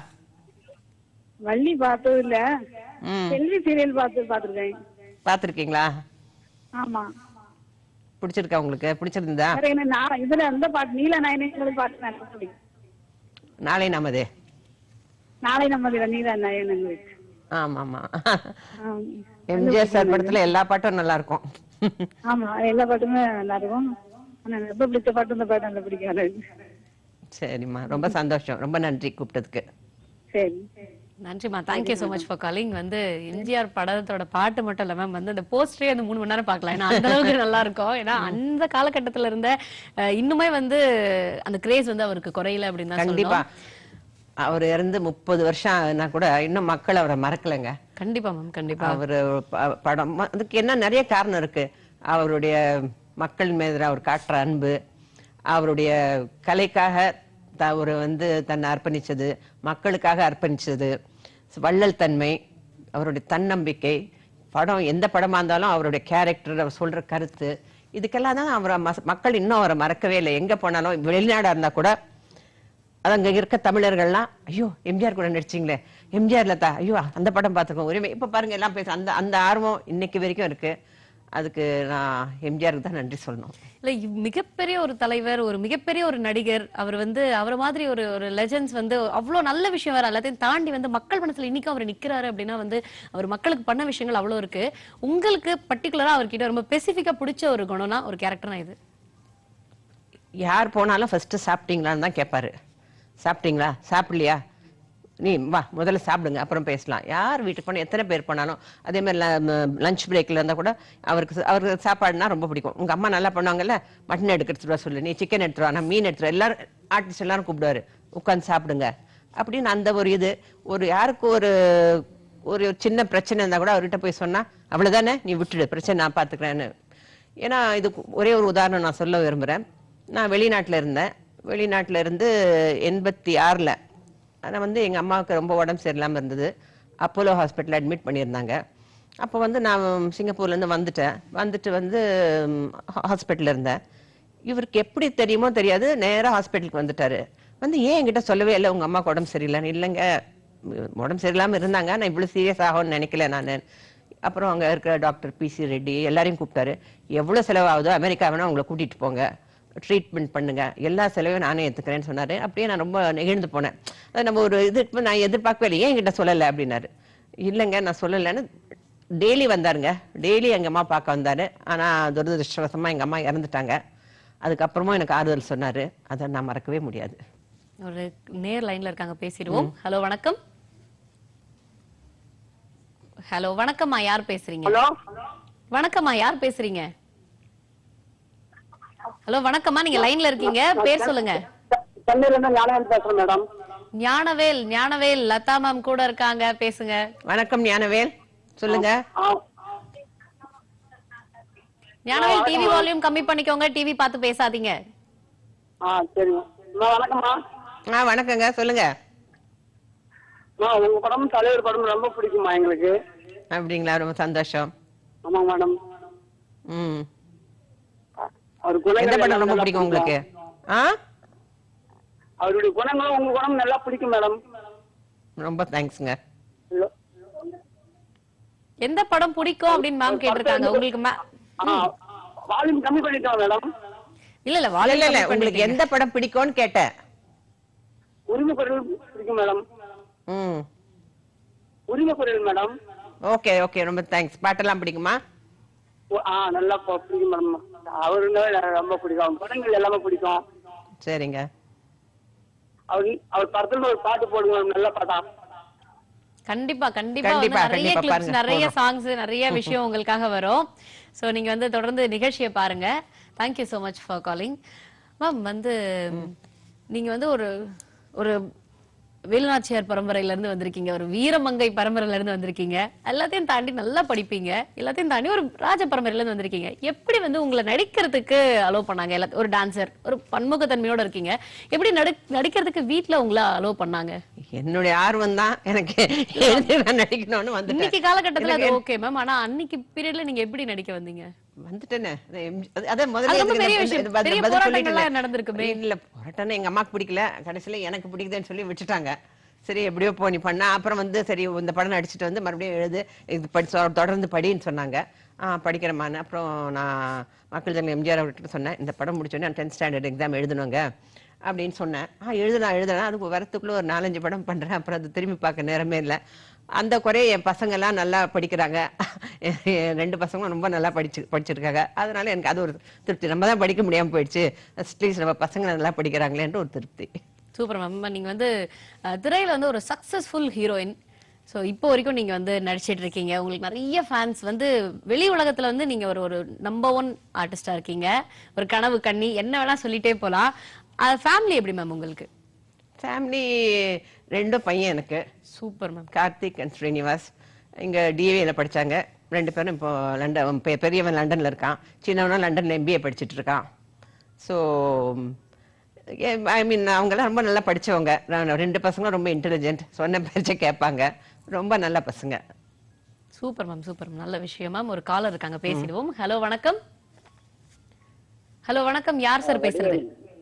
வள்ளி பார்த்தது இல்ல ம். செல்வி சீரியல் பார்த்து பாத்துருக்கேன் பாத்திருக்கீங்களா ஆமா பிடிச்சிருக்கா உங்களுக்கு பிடிச்சிருந்தா வேற என்ன நான் இதுல அந்த பாட்டு நீல நாயனன் பாட்டு நல்லா பிடிக்கும் நாளை நமது நாளை நம்ம நீல நாயனன் ஆமா ஆமா எம்ஜிஆர் சார் படத்துல எல்லா பாட்டும் நல்லா இருக்கும் ஆமா எல்லா பாட்டுமே நல்லா இருக்கும் ஆனா எனக்கு ரொம்ப பிடிச்ச பாட்டு இந்த பாட்டு நல்லா பிடிக்கும் எனக்கு. சரிம்மா ரொம்ப சந்தோஷம் ரொம்ப நன்றி கூப்பிட்டதுக்கு சரி நன்றிமா thank you so much for calling வந்து எம்ஜிஆர் படத்தோட பாட்டு மட்டும் இல்ல மேம் வந்து அந்த போஸ்டரே அந்த மூணு மணி நேரம் பார்க்கலாம் ஏன்னா அந்த அளவுக்கு நல்லா இருக்கும் ஏன்னா அந்த காலகட்டத்துல இருந்த அஹ், இன்னுமே வந்து அந்த கிரேஸ் வந்து அவருக்கு குறையல அப்படின்னு தான் கண்டிப்பா சொல்லணும் அவர் இறந்து முப்பது வருஷம் ஆனா கூட இன்னும் மக்கள் அவரை மறக்கலைங்க கண்டிப்பா மேம் கண்டிப்பா அவரு ப- படம் அதுக்கு என்ன நிறைய காரணம் இருக்கு அவருடைய மக்கள் மீது அவர் காட்டுற அன்பு அவருடைய கலைக்காக த- அவர் வந்து தன்னை அர்ப்பணிச்சது மக்களுக்காக அர்ப்பணிச்சது வள்ளல் தன்மை அவருடைய தன்னம்பிக்கை படம் எந்த படமா இருந்தாலும் அவருடைய கேரக்டர் அவர் சொல்ற கருத்து இதுக்கெல்லாம் தான் அவரை மஸ்- மக்கள் இன்னும் அவரை மறக்கவே இல்லை எங்க போனாலும் வெளிநாடா இருந்தா கூட அது அங்க இருக்க தமிழர்கள்லாம் ஐயோ எம்ஜிஆர் கூட நடிச்சீங்களே எம்ஜிஆர் லதா ஐயோ அந்த படம் பார்த்துக்கோங்க உரிமை இப்ப பாருங்க எல்லாம் பேச அந்த அந்த ஆர்வம் இன்னைக்கு வரைக்கும் இருக்கு அதுக்கு நான் எம்ஜிஆருக்கு தான் நன்றி சொல்லணும் இல்ல இவ் மிகப்பெரிய ஒரு தலைவர் ஒரு மிகப்பெரிய ஒரு நடிகர் அவர் வந்து அவரை மாதிரி ஒரு ஒரு லெஜண்ட்ஸ் வந்து அவ்வளவு நல்ல விஷயம் வேற எல்லாத்தையும் தாண்டி வந்து மக்கள் மனசுல இன்னைக்கும் அவர் நிக்கிறாரு அப்படின்னா வந்து அவர் மக்களுக்கு பண்ண விஷயங்கள் அவ்வளவு இருக்கு உங்களுக்கு பர்டிகுலரா அவர்கிட்ட ரொம்ப ஸ்பெசிஃபிக்கா பிடிச்ச ஒரு குணம்னா ஒரு கேரக்டர்னா இது யார் போனாலும் ஃபர்ஸ்ட் சாப்பிட்டீங்களான்னு தான் கேட்பாரு சாப்பிட்டீங்களா சாப்பிடலையா நீ வா முதல்ல சாப்பிடுங்க அப்புறம் பேசலாம் யார் வீட்டுக்கு போனால் எத்தனை பேர் போனாலும் அதே மாதிரி லஞ்ச் பிரேக்கில் இருந்தால் கூட அவருக்கு ச- அவருக்கு சாப்பாடுனா ரொம்ப பிடிக்கும் உங்கள் அம்மா நல்லா பண்ணுவாங்கல்ல மட்டன் எடுத்துட்டு வர சொல்லு நீ சிக்கன் எடுத்துட்டு வா நான் மீன் எடுத்துட்டு வா. எல்லாரும் ஆர்டிஸ்ட் எல்லாரும் கூப்பிடுவாரு உட்காந்து சாப்பிடுங்க அப்படின்னு அந்த ஒரு இது ஒரு யாருக்கு ஒரு ஒரு சின்ன பிரச்சனை இருந்தால் கூட அவர்கிட்ட போய் சொன்னா அவ்வளவுதானே நீ விட்டுடு பிரச்சனை நான் பார்த்துக்கிறேன்னு ஏன்னா இது ஒரே ஒரு உதாரணம் நான் சொல்ல விரும்புகிறேன் நான் வெளிநாட்டில் இருந்தேன் வெளிநாட்டில் இருந்து எண்பத்தி ஆறில் ஆனால் வந்து எங்கள் அம்மாவுக்கு ரொம்ப உடம்பு சரியில்லாமல் இருந்தது அப்போலோ ஹாஸ்பிட்டல் அட்மிட் பண்ணியிருந்தாங்க அப்போ வந்து நான் சிங்கப்பூர்லேருந்து வந்துட்டேன் வந்துட்டு வந்து ஹாஸ்பிட்டலில் இருந்தேன் இவருக்கு எப்படி தெரியுமோ தெரியாது நேராக ஹாஸ்பிட்டலுக்கு வந்துட்டாரு வந்து ஏன் என்கிட்ட சொல்லவே இல்லை உங்கள் அம்மாவுக்கு உடம்பு சரியில்லைன்னு இல்லைங்க உம், உடம்பு சரியில்லாமல் இருந்தாங்க நான் இவ்வளோ சீரியஸ் ஆகும்னு நினைக்கல நான் அப்புறம் அங்க இருக்கிற டாக்டர் பிசி ரெட்டி எல்லாரையும் கூப்பிட்டாரு எவ்வளவு செலவாகுதோ அமெரிக்கா வேணா உங்களை கூட்டிட்டு போங்க ட்ரீட்மெண்ட் பண்ணுங்க எல்லா செலவையும் நானே எடுத்துக்கிறேன்னு சொன்னாரு அப்படியே நான் ரொம்ப நெகிழ்ந்து போனேன் அது நம்ம ஒரு இது நான் எதிர்பார்க்கவே இல்லை ஏன் என்கிட்ட சொல்லலை அப்படின்னாரு இல்லைங்க நான் சொல்லலைன்னு டெய்லி வந்தாருங்க டெய்லி எங்க அம்மா பார்க்க வந்தாரு ஆனா துரதிருஷ்டவசமா எங்க அம்மா இறந்துட்டாங்க அதுக்கப்புறமும் எனக்கு ஆறுதல் சொன்னாரு அதை நான் மறக்கவே முடியாது ஒரு நேர் லைன்ல இருக்காங்க பேசிடுவோம் ஹலோ வணக்கம் ஹலோ வணக்கம்மா யார் பேசுறீங்க ஹலோ வணக்கம்மா யார் பேசுறீங்க ஹலோ வணக்கம்மா நீங்க லைன்ல இருக்கீங்க பேர் சொல்லுங்க சென்னையில இருந்து ஞானவேல் பேசுறேன் மேடம் ஞானவேல் ஞானவேல் லதா மேம் கூட இருக்காங்க பேசுங்க வணக்கம் ஞானவேல் சொல்லுங்க ஞானவேல் டிவி வால்யூம் கம்மி பண்ணிக்கோங்க டிவி பார்த்து பேசாதீங்க ஆ சரிங்க அம்மா வணக்கம்மா ஆ வணக்கங்க சொல்லுங்க அம்மா உங்க படம் தலைவர் படம் ரொம்ப பிடிக்குமா எங்களுக்கு அப்படிங்களா ரொம்ப சந்தோஷம் ஆமா மேடம் ம் அவர் எந்த குணங்கள் படம் ரொம்ப நல்லா பிடிக்கும் உங்களுக்கு ஆ அவருடைய குணங்களும் உங்க குணம் நல்லா பிடிக்கும் மேடம் ரொம்ப தேங்க்ஸ்ங்க எந்த படம் பிடிக்கும் அப்படின்னு மேம் கேட்டிருக்காங்க உங்களுக்கு ma- வால்யூம் கம்மி பண்ணிட்டோம் மேடம் இல்ல இல்ல இல்ல வால்யூம் இல்ல கம்மி உங்களுக்கு பண்ணிட்டீங்க. எந்த படம் பிடிக்கும்னு கேட்டேன் உரிமை குரல் பிடிக்கும் மேடம் ம் உரிமை குரல் மேடம் ஓகே ஓகே ரொம்ப தேங்க்ஸ் பாட்டெல்லாம் பிடிக்குமா ஓ- ஆ நல்லா ப- பிடிக்கும் மேடம் அவருன்னா எனக்கு ரொம்ப பிடிக்கும் அவர் படங்கள் எல்லாமே பிடிக்கும் சரிங்க அவர் அவர் படத்துல ஒரு பாட்டு போடுங்க மேடம் நல்ல பாட்டா கண்டிப்பா கண்டிப்பா வந்து கண்டிப்பா, நிறைய கண்டிப்பா கிளிப்ஸ் பாருங்க, நிறைய போடுறோம். சாங்ஸ் நிறைய விஷயம் உங்களுக்காக வரும் சோ நீங்க வந்து தொடர்ந்து நிகழ்ச்சியை பாருங்க thank you so much for calling ma'am வந்து நீங்க வந்து ஒரு ஒரு வேலுநாச்சியார் பரம்பரையில இருந்து வந்திருக்கீங்க ஒரு வீரமங்கை பரம்பரையில இருந்து வந்திருக்கீங்க எல்லாத்தையும் தாண்டி நல்லா படிப்பீங்க எல்லாத்தையும் தாண்டி ஒரு ராஜ பரம்பரையில இருந்து வந்திருக்கீங்க எப்படி வந்து உங்களை நடிக்கிறதுக்கு அலோவ் பண்ணாங்க எல்லா ஒரு டான்சர் ஒரு பன்முகத்தன்மையோட இருக்கீங்க எப்படி நடி நடிக்கிறதுக்கு வீட்ல உங்களை அலோவ் பண்ணாங்க என்னுடைய ஆர்வம் தான் எனக்கு எழுதி நான் நடிக்கணும்னு வந்துட்டேன் இன்னைக்கு காலகட்டத்துல அது எனக்கு ஓகே மேம் ஆனா அன்னைக்கு பீரியட்ல நீங்க எப்படி நடிக்க வந்தீங்க வந்துட்டேனே அது எம்- அது- அதான் முதல்ல அது ரொம்ப இதுக்கு பெரிய நான் விஷயம். இது பதில் பெரிய பதில் போராட்டங்கள்லாம் சொல்லிட்டேனே. நடந்திருக்குமே. இல்ல போராட்டம்னு எங்க அம்மாக்கு பிடிக்கல கடைசியில எனக்கு பிடிக்குதுன்னு சொல்லி விட்டுட்டாங்க சரி எப்படியோ போ நீ பண்ண அப்புறம் வந்து சரி இந்த படம் நடிச்சிட்டு வந்து மறுபடியும் எழுது இது படி சொ- தொடர்ந்து படின்னு சொன்னாங்க ஆ படிக்கிறேம்மான்னு அப்புறம் நான் மக்கள் ஜன எம்ஜிஆர் அவர்கிட்ட சொன்னேன் இந்த படம் முடிச்சோடனே நான் டென்த் ஸ்டாண்டர்ட் எக்ஸாம் எழுதணுங்க அப்படின்னு சொன்னேன் ஆ எழுதுனா எழுதுனா அதுக்கு வரத்துக்குள்ள ஒரு நாலஞ்சு படம் பண்றேன் அப்புறம் அது திரும்பி பார்க்க நேரமே இல்லை அந்த குறைய என் பசங்க எல்லாம் நல்லா படிக்கிறாங்க என் ரெண்டு பசங்களும் ரொம்ப நல்லா படிச்சு படிச்சிருக்காங்க அதனால எனக்கு அது ஒரு திருப்தி நம்ம தான் படிக்க முடியாம போயிடுச்சு அட்லீஸ்ட் நம்ம பசங்க நல்லா படிக்கிறாங்களேன்ட்டு ஒரு திருப்தி சூப்பர் மேம் நீங்க வந்து அஹ், திரையில வந்து ஒரு சக்சஸ்ஃபுல் ஹீரோயின் சோ இப்போ வரைக்கும் நீங்க வந்து நடிச்சிட்டு இருக்கீங்க உங்களுக்கு நிறைய ஃபேன்ஸ் வந்து வெளி உலகத்துல வந்து நீங்க ஒரு ஒரு நம்பர் ஒன் ஆர்டிஸ்டா இருக்கீங்க ஒரு கனவு கண்ணி என்ன வேணா சொல்லிட்டே போலாம் ஃபேமிலி எப்படி மேம் உங்களுக்கு ஃபேமிலி ரெண்டும் பையன் எனக்கு super ma'am Karthik and Srinivas இங்க டிஏவியில் படிச்சாங்க ரெண்டு பேரும் இப்போ லண்டன் பெ- பெரியவன் லண்டன்ல இருக்கான் சின்னவனும் லண்டன்ல எம்பிஏ படிச்சிட்டு இருக்கான் ஸோ ஐ மீன் அவங்கெல்லாம் ரொம்ப நல்லா படிச்சவங்க நான் ரெண்டு பசங்களும் ரொம்ப இன்டெலிஜென்ட் சொன்ன பேச்சை கேட்பாங்க ரொம்ப நல்ல பசங்க சூப்பர் மேம் சூப்பர் மேம் நல்ல விஷயம் மேம் ஒரு காலர் இருக்காங்க பேசிடுவோம் ஹலோ வணக்கம் ஹலோ வணக்கம் யார் சார் பேசுறது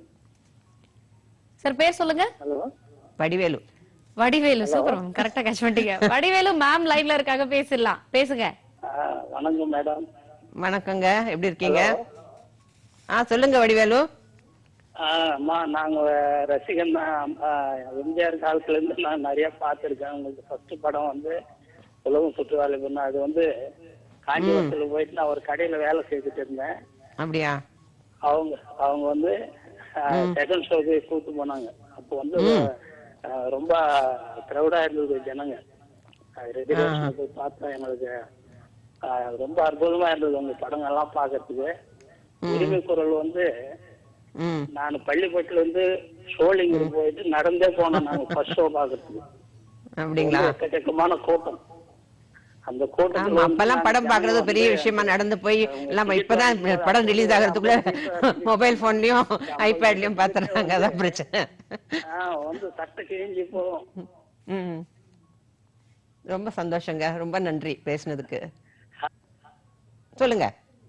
சார் பேர் சொல்லுங்க வடிவேலு வடிவேலு சூப்பர் மேம் கரெக்டா கேட்ச் பண்ணிட்டீங்க வடிவேலு மேம் லைன்ல இருக்காங்க பேசிடலாம் பேசுங்க வணக்கம் மேடம் வணக்கங்க எப்படி இருக்கீங்க ஆ சொல்லுங்க வடிவேலு அம்மா நாங்க ரசிகன் தான் எம்ஜிஆர் காலத்துல இருந்து நான் நிறைய பார்த்திருக்கேன் உங்களுக்கு ஃபர்ஸ்ட் படம் வந்து உலகம் சுற்றுவாலை பண்ண அது வந்து காஞ்சிபுரத்துல போயிட்டு நான் ஒரு கடையில வேலை செய்துட்டு இருந்தேன் அப்படியா அவங்க அவங்க வந்து செகண்ட் ஷோக்கு கூட்டு போனாங்க அப்போ வந்து அஹ், ரொம்ப க்ரௌடா இருந்தது ஜனங்க ரெகுலேஷன் போய் பார்த்தா எங்களுக்கு அஹ், ரொம்ப அற்புதமா இருந்தது உங்க படங்கள்லாம் பார்க்கறதுக்கு உரிமை குரல் வந்து ம் நான் பள்ளிப்பட்டில இருந்து ஷோலிங்கு போயிட்டு நடந்தே போனோம் நாங்க ஃபர்ஸ்ட் ஷோ பாக்குறதுக்கு அப்படிங்களா ரொம்ப எக்கச்சக்கமான கூட்டம் அந்த கூட்டத்துல ஆமா வந்து அப்பெல்லாம் நான் படம் பாக்குறது ஜனங்க பெரிய வந்து விஷயமா நடந்து போய் எல்லாம் இப்பதான் படம் ரிலீஸ் ஆகிறதுக்குள்ள மொபைல் போன்லயும் ஐபேட்லயும் பாத்துறாங்க அதான் பிரச்சனை ஆஹ் வந்து சட்டை கிழிஞ்சு போகும் ம் ரொம்ப சந்தோஷங்க ரொம்ப நன்றி பேசுனதுக்கு சொல்லுங்க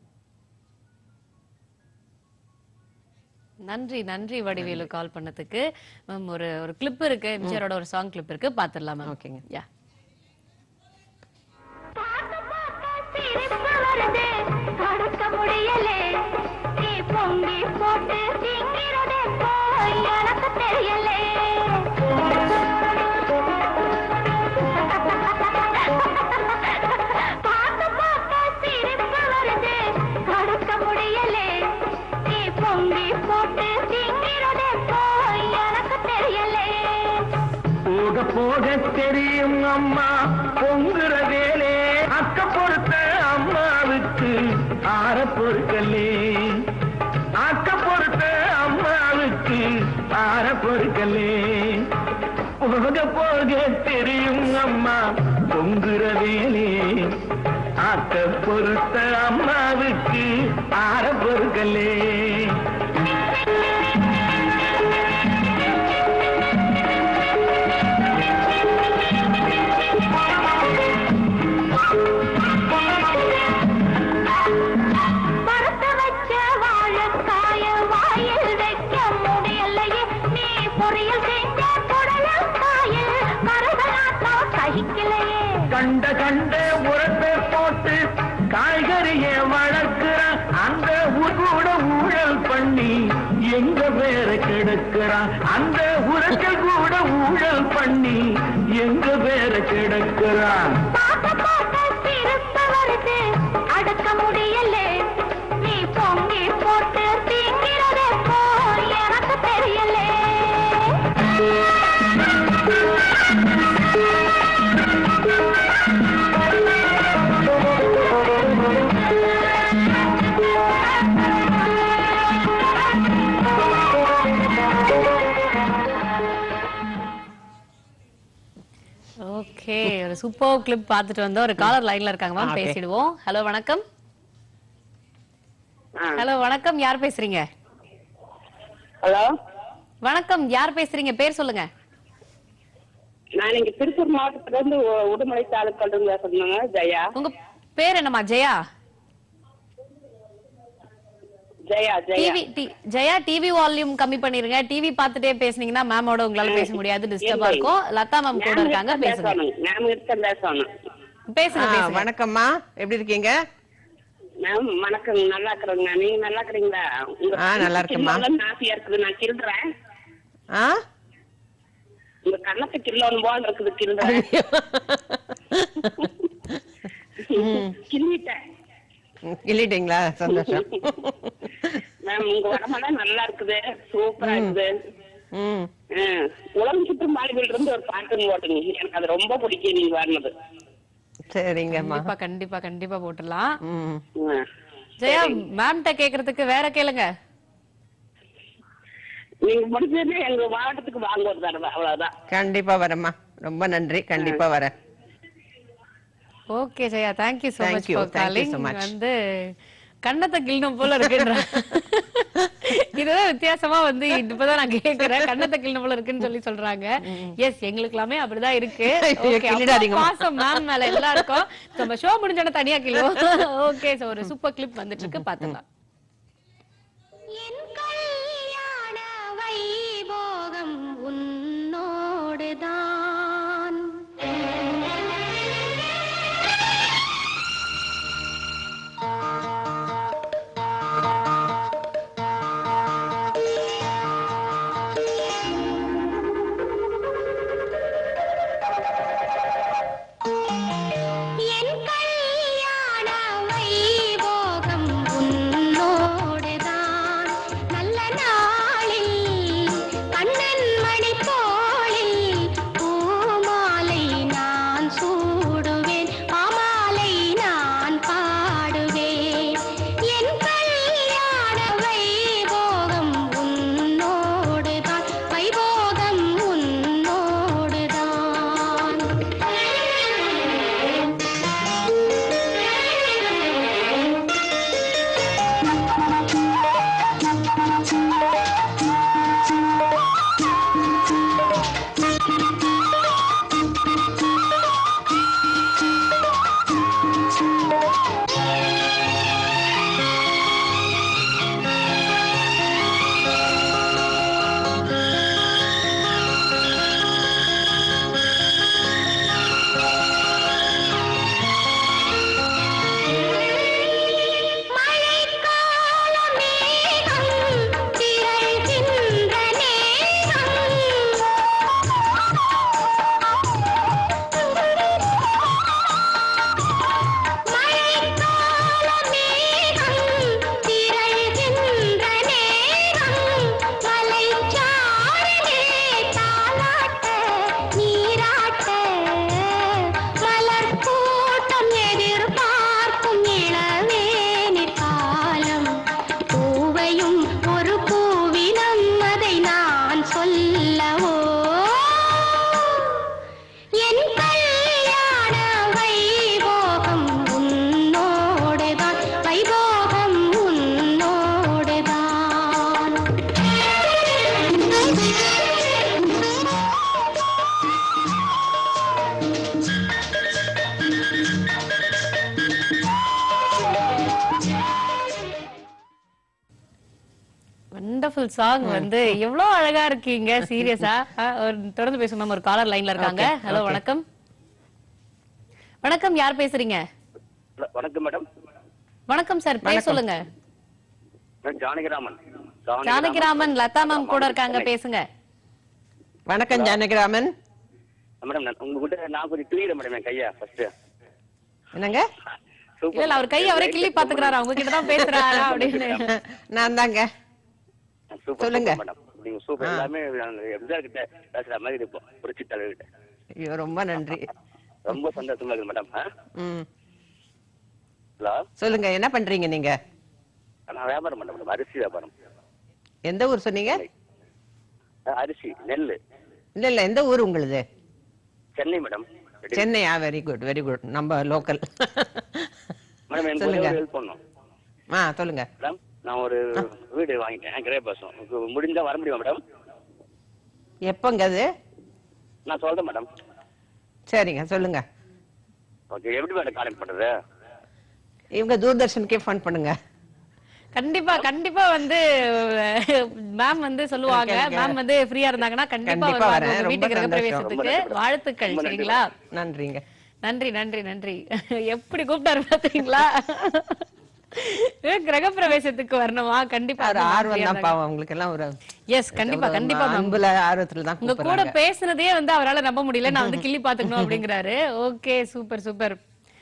நன்றி நன்றி வடிவேலு கால் பண்ணதுக்கு மேம் ஒரு ஒரு கிளிப் இருக்கு எம்ஜிஆரோட ஒரு சாங் கிளிப் இருக்கு பாத்துடலாம் மேம் ஓகேங்க யா பாட்டு அம்மா பொங்குற வேலே அக்க பொறுத்த அம்மாவுக்கு ஆற பொறுக்கலே அக்க பொறுத்த அம்மாவுக்கு ஆற பொறுக்கலே போக போக தெரியும் அம்மா பொங்குற வேலே ஆக்க பொறுத்த அம்மாவுக்கு ஆற பொறுக்கலே வறுத்து வச்ச வாழைக்காய வாயில் வைக்க முடியலையே நீ பொரியல் செஞ்ச புடலக்காய கருகலாட்டம் சகிக்கலையே கண்ட கண்ட உரத்தை போட்டு காய்கறியை வளர்க்கிறான் அந்த ஊர் கூட ஊழல் பண்ணி எங்க பேரை கெடுக்கிறான் அந்த உரத்தில் கூட ஊழல் பண்ணி எங்க பேரை கெடுக்கிறான் பார்க்க பார்க்க சிரிப்பு வருது அடக்க முடியலே நீ பொங்கி போட்டு தீங்கிறதே போல் எனக்கு தெரியலே ஓகே ஒரு சூப்பர் கிளிப் பார்த்துட்டு வந்தோம் ஒரு காலர் லைன்ல இருக்காங்க மேம் Okay. பேசிடுவோம் ஹலோ வணக்கம் ஹலோ வணக்கம் யார் பேசுறீங்க ஹலோ வணக்கம் யார் பேசுறீங்க பேர் சொல்லுங்க நான் இங்க திருப்பூர் மாவட்டத்துல இருந்து உ- உடுமலை தாலுக்கால இருந்து பேசுறேங்க ஜெயா உங்க பேர் என்னம்மா ஜெயா ஜெயா ஜெயா டிவி டி- ஜெயா டிவி வால்யூம் கம்மி பண்ணிருங்க டிவி பார்த்துட்டே பேசுனீங்கன்னா மேமோட உங்களால பேச முடியாது டிஸ்டர்பா இல்லை. இருக்கும் லதா மேம் கூட மேம் இருக்காங்க கிட்ட பேசுங்க பேசணும். மேம் கிட்ட பேசணும் பேசுங்க ஆ, பேசுங்க வணக்கம்மா எப்படி இருக்கீங்க மேம் வணக்கம் நல்லா இருக்கிறேங்க நீங்க நல்லா இருக்கிறீங்களா உங்க ஆ, நல்லா இருக்கேம்மா. கில்லோன்னு ஆசையா இருக்குது நான் கிள்றேன் ஆ உங்க கண்ணத்து கில்லோன்னு போல இருக்குது கிள்றேன் கிள்ளிட்டேன் ம், கிள்ளிட்டீங்களா சந்தோஷம் மேம் உங்க உடம்பெல்லாம் நல்லா இருக்குது சூப்பரா இருக்குது ம் ஆ, உலகம் சுற்றும் வாழ்வில் இருந்து ஒரு பாட்டுன்னு போட்டுங்க எனக்கு அது ரொம்ப பிடிக்கும் நீங்க வரனது சரிங்கம்மா கண்டிப்பா கண்டிப்பா கண்டிப்பா போட்டுடலாம் ம் ஜெயா மேம்கிட்ட கேக்குறதுக்கு வேற கேளுங்க நீங்க முடிஞ்சதுன்னா எங்க மாவட்டத்துக்கு வாங்க ஒரு தடவை அவ்வளவுதான் கண்டிப்பா வரேம்மா ரொம்ப நன்றி கண்டிப்பா வரேன் okay Jaya thank you so Thank much you, for thank you calling so much. வந்து கண்ணத்தை கிள்ளணும் போல இருக்குன்ற இதுதான் வித்தியாசமா வந்து இப்பதான் நான் கேக்குறேன் கண்ணத்தை கிள்ளணும் போல இருக்குன்னு சொல்லி சொல்றாங்க எஸ் எங்களுக்கு எல்லாமே அப்படிதான் இருக்கு ஐயோ, Okay, அவ்வளவு கிள்ளிடாதீங்கம்மா. பாசம் மேம் மேல எல்லாருக்கும் நம்ம ஷோ முடிஞ்சோட தனியா கிலோ ஓகே சோ ஒரு சூப்பர் கிளிப் வந்துட்டு இருக்கு பாத்துக்கலாம் வைபோகம் உன்னோடுதான் என் கல்யாண வைபோகம் உன்னோடுதான் நல்ல நாளில் கண்ணன் மணி போலில் பூ வண்டர்ஃபுல் சாங் வந்து எவ்வளவு அழகா இருக்கீங்க சீரியஸா ஒரு தொடர்ந்து பேசும் மேம் ஒரு காலர் லைன்ல இருக்காங்க Okay, ஹலோ okay. வணக்கம் வணக்கம் யார் பேசுறீங்க வணக்கம் மேடம் வணக்கம் சார் பேர் சொல்லுங்க நான் ஜானகிராமன் ஜானகிராமன் லதா மேம் கூட இருக்காங்க பேசுங்க வணக்கம் ஜானகிராமன் மேடம் நான் உங்ககிட்ட நான் கொஞ்சம் கிளியிட மேடம் என் கையா ஃபர்ஸ்ட் என்னங்க இல்ல இல்ல அவர் கை அவரே கிள்ளி பாத்துக்கிறாரு அவங்க கிட்ட தான் பேசுறாரா அப்படின்னு நான் தாங்க சூப்பர் சொல்லுங்க. மேடம் நீங்க சூப்பர் ஆ. எல்லாமே எம்ஜிஆர் கிட்ட பேசுற மாதிரி இருப்போம் புரட்சி தலைவர்கிட்ட ஐயோ ரொம்ப நன்றி ரொம்ப சந்தோஷமா இருக்கு மேடம் ம் ஹலோ சொல்லுங்க என்ன பண்றீங்க நீங்க நான் வியாபாரம் பண்ண மேடம் அரிசி வியாபாரம் எந்த ஊர் சொன்னீங்க அஹ் அரிசி நெல் இல்ல இல்ல எந்த ஊர் உங்களுது சென்னை மேடம் சென்னையா வெரி குட் வெரி குட் நம்ம லோக்கல் மேடம் எனக்கு ஒரே சொல்லுங்க ஒரு ஹெல்ப் பண்ணும் ஆ சொல்லுங்க மேடம் நான் ஒரு வீடு வாங்கிட்டேன் கிரே பாசம் முடிஞ்சா வர முடியுமா மேடம் எப்பங்க அது நான் சொல்றேன் மேடம் சரிங்க சொல்லுங்க ஓகே எப்படி மேடம் கான்டாக்ட் பண்றது இவங்க தூர்தர்ஷனுக்கே ஃபோன் பண்ணுங்க கண்டிப்பா கண்டிப்பா வந்து மேம் வந்து சொல்லுவாங்க Okay, okay. மேம் வந்து ஃப்ரீயா இருந்தாங்கன்னா கண்டிப்பா கண்டிப்பா வருவாங்க வரேன். உங்க ரொம்ப வீட்டுக்கு கிரக சந்தோஷம். பிரவேசத்துக்கு ரொம்ப நன்றி. வாழ்த்துக்கள் ரொம்ப நன்றி. சரிங்களா நன்றிங்க நன்றி நன்றி நன்றி எப்படி கூப்பிட்டாரு பாத்தீங்களா கிரக பிரவேசத்துக்கு வரணுமா கண்டிப்பா ஒரு ஆர்வம் தான் பாவம் அவங்களுக்கு எல்லாம் ஒரு எஸ் கண்டிப்பா ஒரு கண்டிப்பா மேம் அன்புல ஆர்வத்துல தான் உங்க கூட கூப்பிடுறாங்க. பேசுனதே வந்து அவரால நம்ப முடியல நான் வந்து கிள்ளி பாத்துக்கணும் அப்படிங்கிறாரு okay super super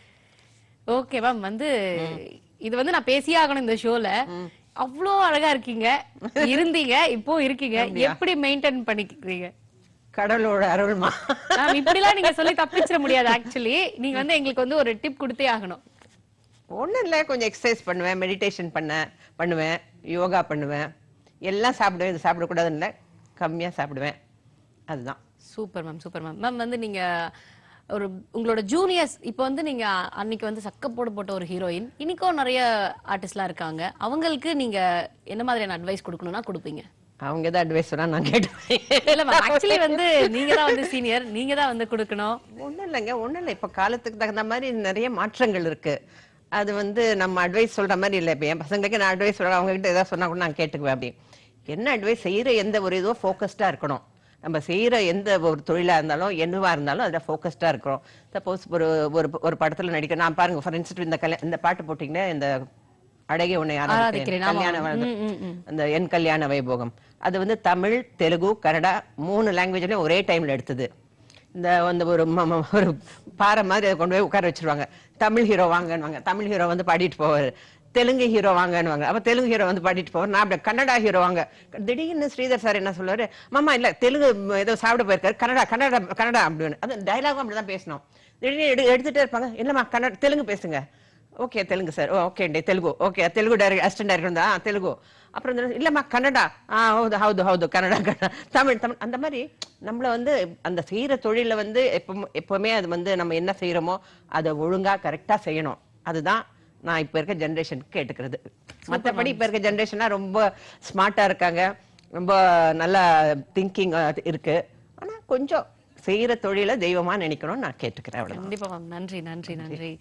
okay ma'am வந்து இது வந்து நான் பேசியே ஆகணும் இந்த ஷோல அவ்வளோ அழகா இருக்கீங்க இருந்தீங்க இப்போ இருக்கீங்க அப்படியா? எப்படி மெயின்டைன் பண்ணிக்கிறீங்க கடவுளோட அருள்மா மேம் இப்படிலாம் நீங்க சொல்லி தப்பிச்சிட முடியாது ஆக்சுவலி நீங்க வந்து எங்களுக்கு வந்து ஒரு டிப் கொடுத்தே ஆகணும் ஒண்ணும் இல்ல கொஞ்சம் எக்ஸசைஸ் பண்ணுவேன் மெடிடேஷன் பண்ண பண்ணுவேன் யோகா பண்ணுவேன் எல்லாம் சாப்பிடுவேன் இது சாப்பிடக்கூடாதுன்னு இல்லை கம்மியா சாப்பிடுவேன் அதுதான் super ma'am super ma'am ma'am வந்து நீங்க ஒரு உங்களோட ஜூனியர்ஸ் இப்போ வந்து நீங்க அன்னைக்கு வந்து சக்கப்போடு போட்ட ஒரு ஹீரோயின் இன்னைக்கும் நிறைய ஆர்டிஸ்ட்லாம் இருக்காங்க அவங்களுக்கு நீங்க என்ன மாதிரியான அட்வைஸ் கொடுக்கணும்னா கொடுப்பீங்க அவங்க எதாவது அட்வைஸ் சொன்னா நான் கேட்டுவேன் இல்ல மேம் ஆக்சுவலி வந்து நீங்க தான் வந்து சீனியர் நீங்க தான் வந்து கொடுக்கணும் ஒண்ணும் இல்லைங்க ஒண்ணும் இல்லை இப்ப காலத்துக்கு தகுந்த மாதிரி நிறைய மாற்றங்கள் இருக்கு அது வந்து நம்ம அட்வைஸ் சொல்ற மாதிரி இல்லை இப்ப என் பசங்களுக்கு நான் அட்வைஸ் சொல்றேன் அவங்க கிட்ட ஏதாவது சொன்னா கூட நான் கேட்டுக்குவேன் அப்படி என்ன அட்வைஸ் செய்யற எந்த ஒரு இதுவோ ஃபோக்கஸ்டா இருக்கணும் நம்ம செய்யற எந்த ஒரு தொழிலா இருந்தாலும் என்னவா இருந்தாலும் அதுல ஃபோக்கஸ்டா இருக்கிறோம் சப்போஸ் ஒரு ஒரு ஒரு படத்துல நடிக்க நான் பாருங்க ஃபார் இன்ஸ்டன்ட் இந்த கல்யா- இந்த பாட்டு போட்டீங்கன்னா இந்த அழகே உன்னை ஆராதிக்கிறேன். ஆராதிக்கிறேன் ஆமா. கல்யாண வாழ்ந்து- ம், ம், ம். அந்த என் கல்யாண வைபோகம் அது வந்து தமிழ் தெலுங்கு கன்னடா மூணு லாங்குவேஜ்லயும் ஒரே டைம்ல எடுத்தது இந்த அந்த ஒரு ம- ம- ஒரு பாறை மாதிரி அதை கொண்டு போய் உட்கார வச்சிருவாங்க தமிழ் ஹீரோ வாங்கன்னுவாங்க தமிழ் ஹீரோ வந்து பாடிட்டு போவாரு தெலுங்கு ஹீரோ வாங்கன்னுவாங்க அப்ப தெலுங்கு ஹீரோ வந்து பாடிட்டு போவார் நான் அப்படி கன்னடா ஹீரோ வாங்க திடீர்னு ஸ்ரீதர் சார் என்ன சொல்லுவாரு மாமா இல்ல தெலுங்கு ம், ஏதோ சாப்பிட போயிருக்காரு கன்னடா கன்னடா கன்னடா அப்படின்னு அது டைலாகும் அப்படிதான் பேசணும் திடீர்னு எடு எடுத்துட்டே இருப்பாங்க இல்லம்மா கன்னட தெலுங்கு பேசுங்க ఓకే తెలుగు సార్ ఓకే అండి Telugu okay Telugu direct assistant director ఉందా ఆ, తెలుగు அப்புறம் இந்த இல்லம்மா கன்னடா ஆ ஹவுது ஹவுது ஹவுது கன்னடா கன்னடா தமிழ் தமிழ் அந்த மாதிரி நம்மள வந்து அந்த செய்யற தொழில வந்து எப்பவும் எப்பவுமே அது வந்து நம்ம என்ன செய்யறோமோ அதை ஒழுங்கா கரெக்டா செய்யணும் அதுதான் நான் இப்ப இருக்க ஜெனரேஷனுக்கு கேட்டுக்கிறது மத்தபடி இப்ப இருக்க ஜெனரேஷனா ரொம்ப ஸ்மார்ட்டா இருக்காங்க ரொம்ப நல்ல திங்கிங் இருக்கு ஆனா கொஞ்சம் செய்யற தொழில தெய்வமா நினைக்கணும்னு நான் கேட்டுக்கிறேன் அவ்வளவுதான் கண்டிப்பா மேம் நன்றி நன்றி நன்றி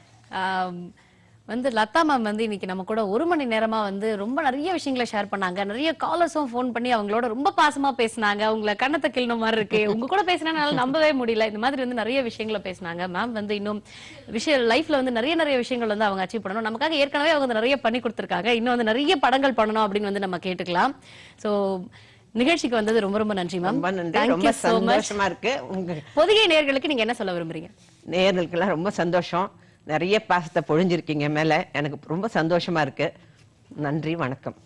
ஆம், வந்து லதா மேம் வந்து இன்னைக்கு நம்ம கூட ஒரு மணி நேரமா வந்து ரொம்ப நிறைய விஷயங்களை ஷேர் பண்ணாங்க நிறைய காலர்ஸும் ஃபோன் பண்ணி அவங்களோட ரொம்ப பாசமா பேசினாங்க உங்களை கண்ணத்தை கிள்ளன மாதிரி இருக்கு உங்க கூட பேசினால நம்பவே முடியல இந்த மாதிரி வந்து நிறைய விஷயங்களை பேசினாங்க மேம் வந்து இன்னும் விஷய லைஃப்ல வந்து நிறைய நிறைய விஷயங்கள் வந்து அவங்க அச்சீவ் பண்ணணும் நமக்காக ஏற்கனவே அவங்க வந்து நிறைய பண்ணி கொடுத்துருக்காங்க இன்னும் வந்து நிறைய படங்கள் பண்ணணும் அப்படின்னு வந்து நம்ம கேட்டுக்கலாம் சோ நிகழ்ச்சிக்கு வந்தது ரொம்ப ரொம்ப நன்றி மேம் ரொம்ப நன்றி ரொம்ப சந்தோஷமா இருக்கு உங்க பொதிகை நேயர்களுக்கு நீங்க என்ன சொல்ல விரும்புறீங்க நேயர்களுக்கெல்லாம் ரொம்ப சந்தோஷம் நிறைய பாசத்தை பொழிஞ்சிருக்கீங்க மேல எனக்கு ரொம்ப சந்தோஷமா இருக்கு நன்றி வணக்கம்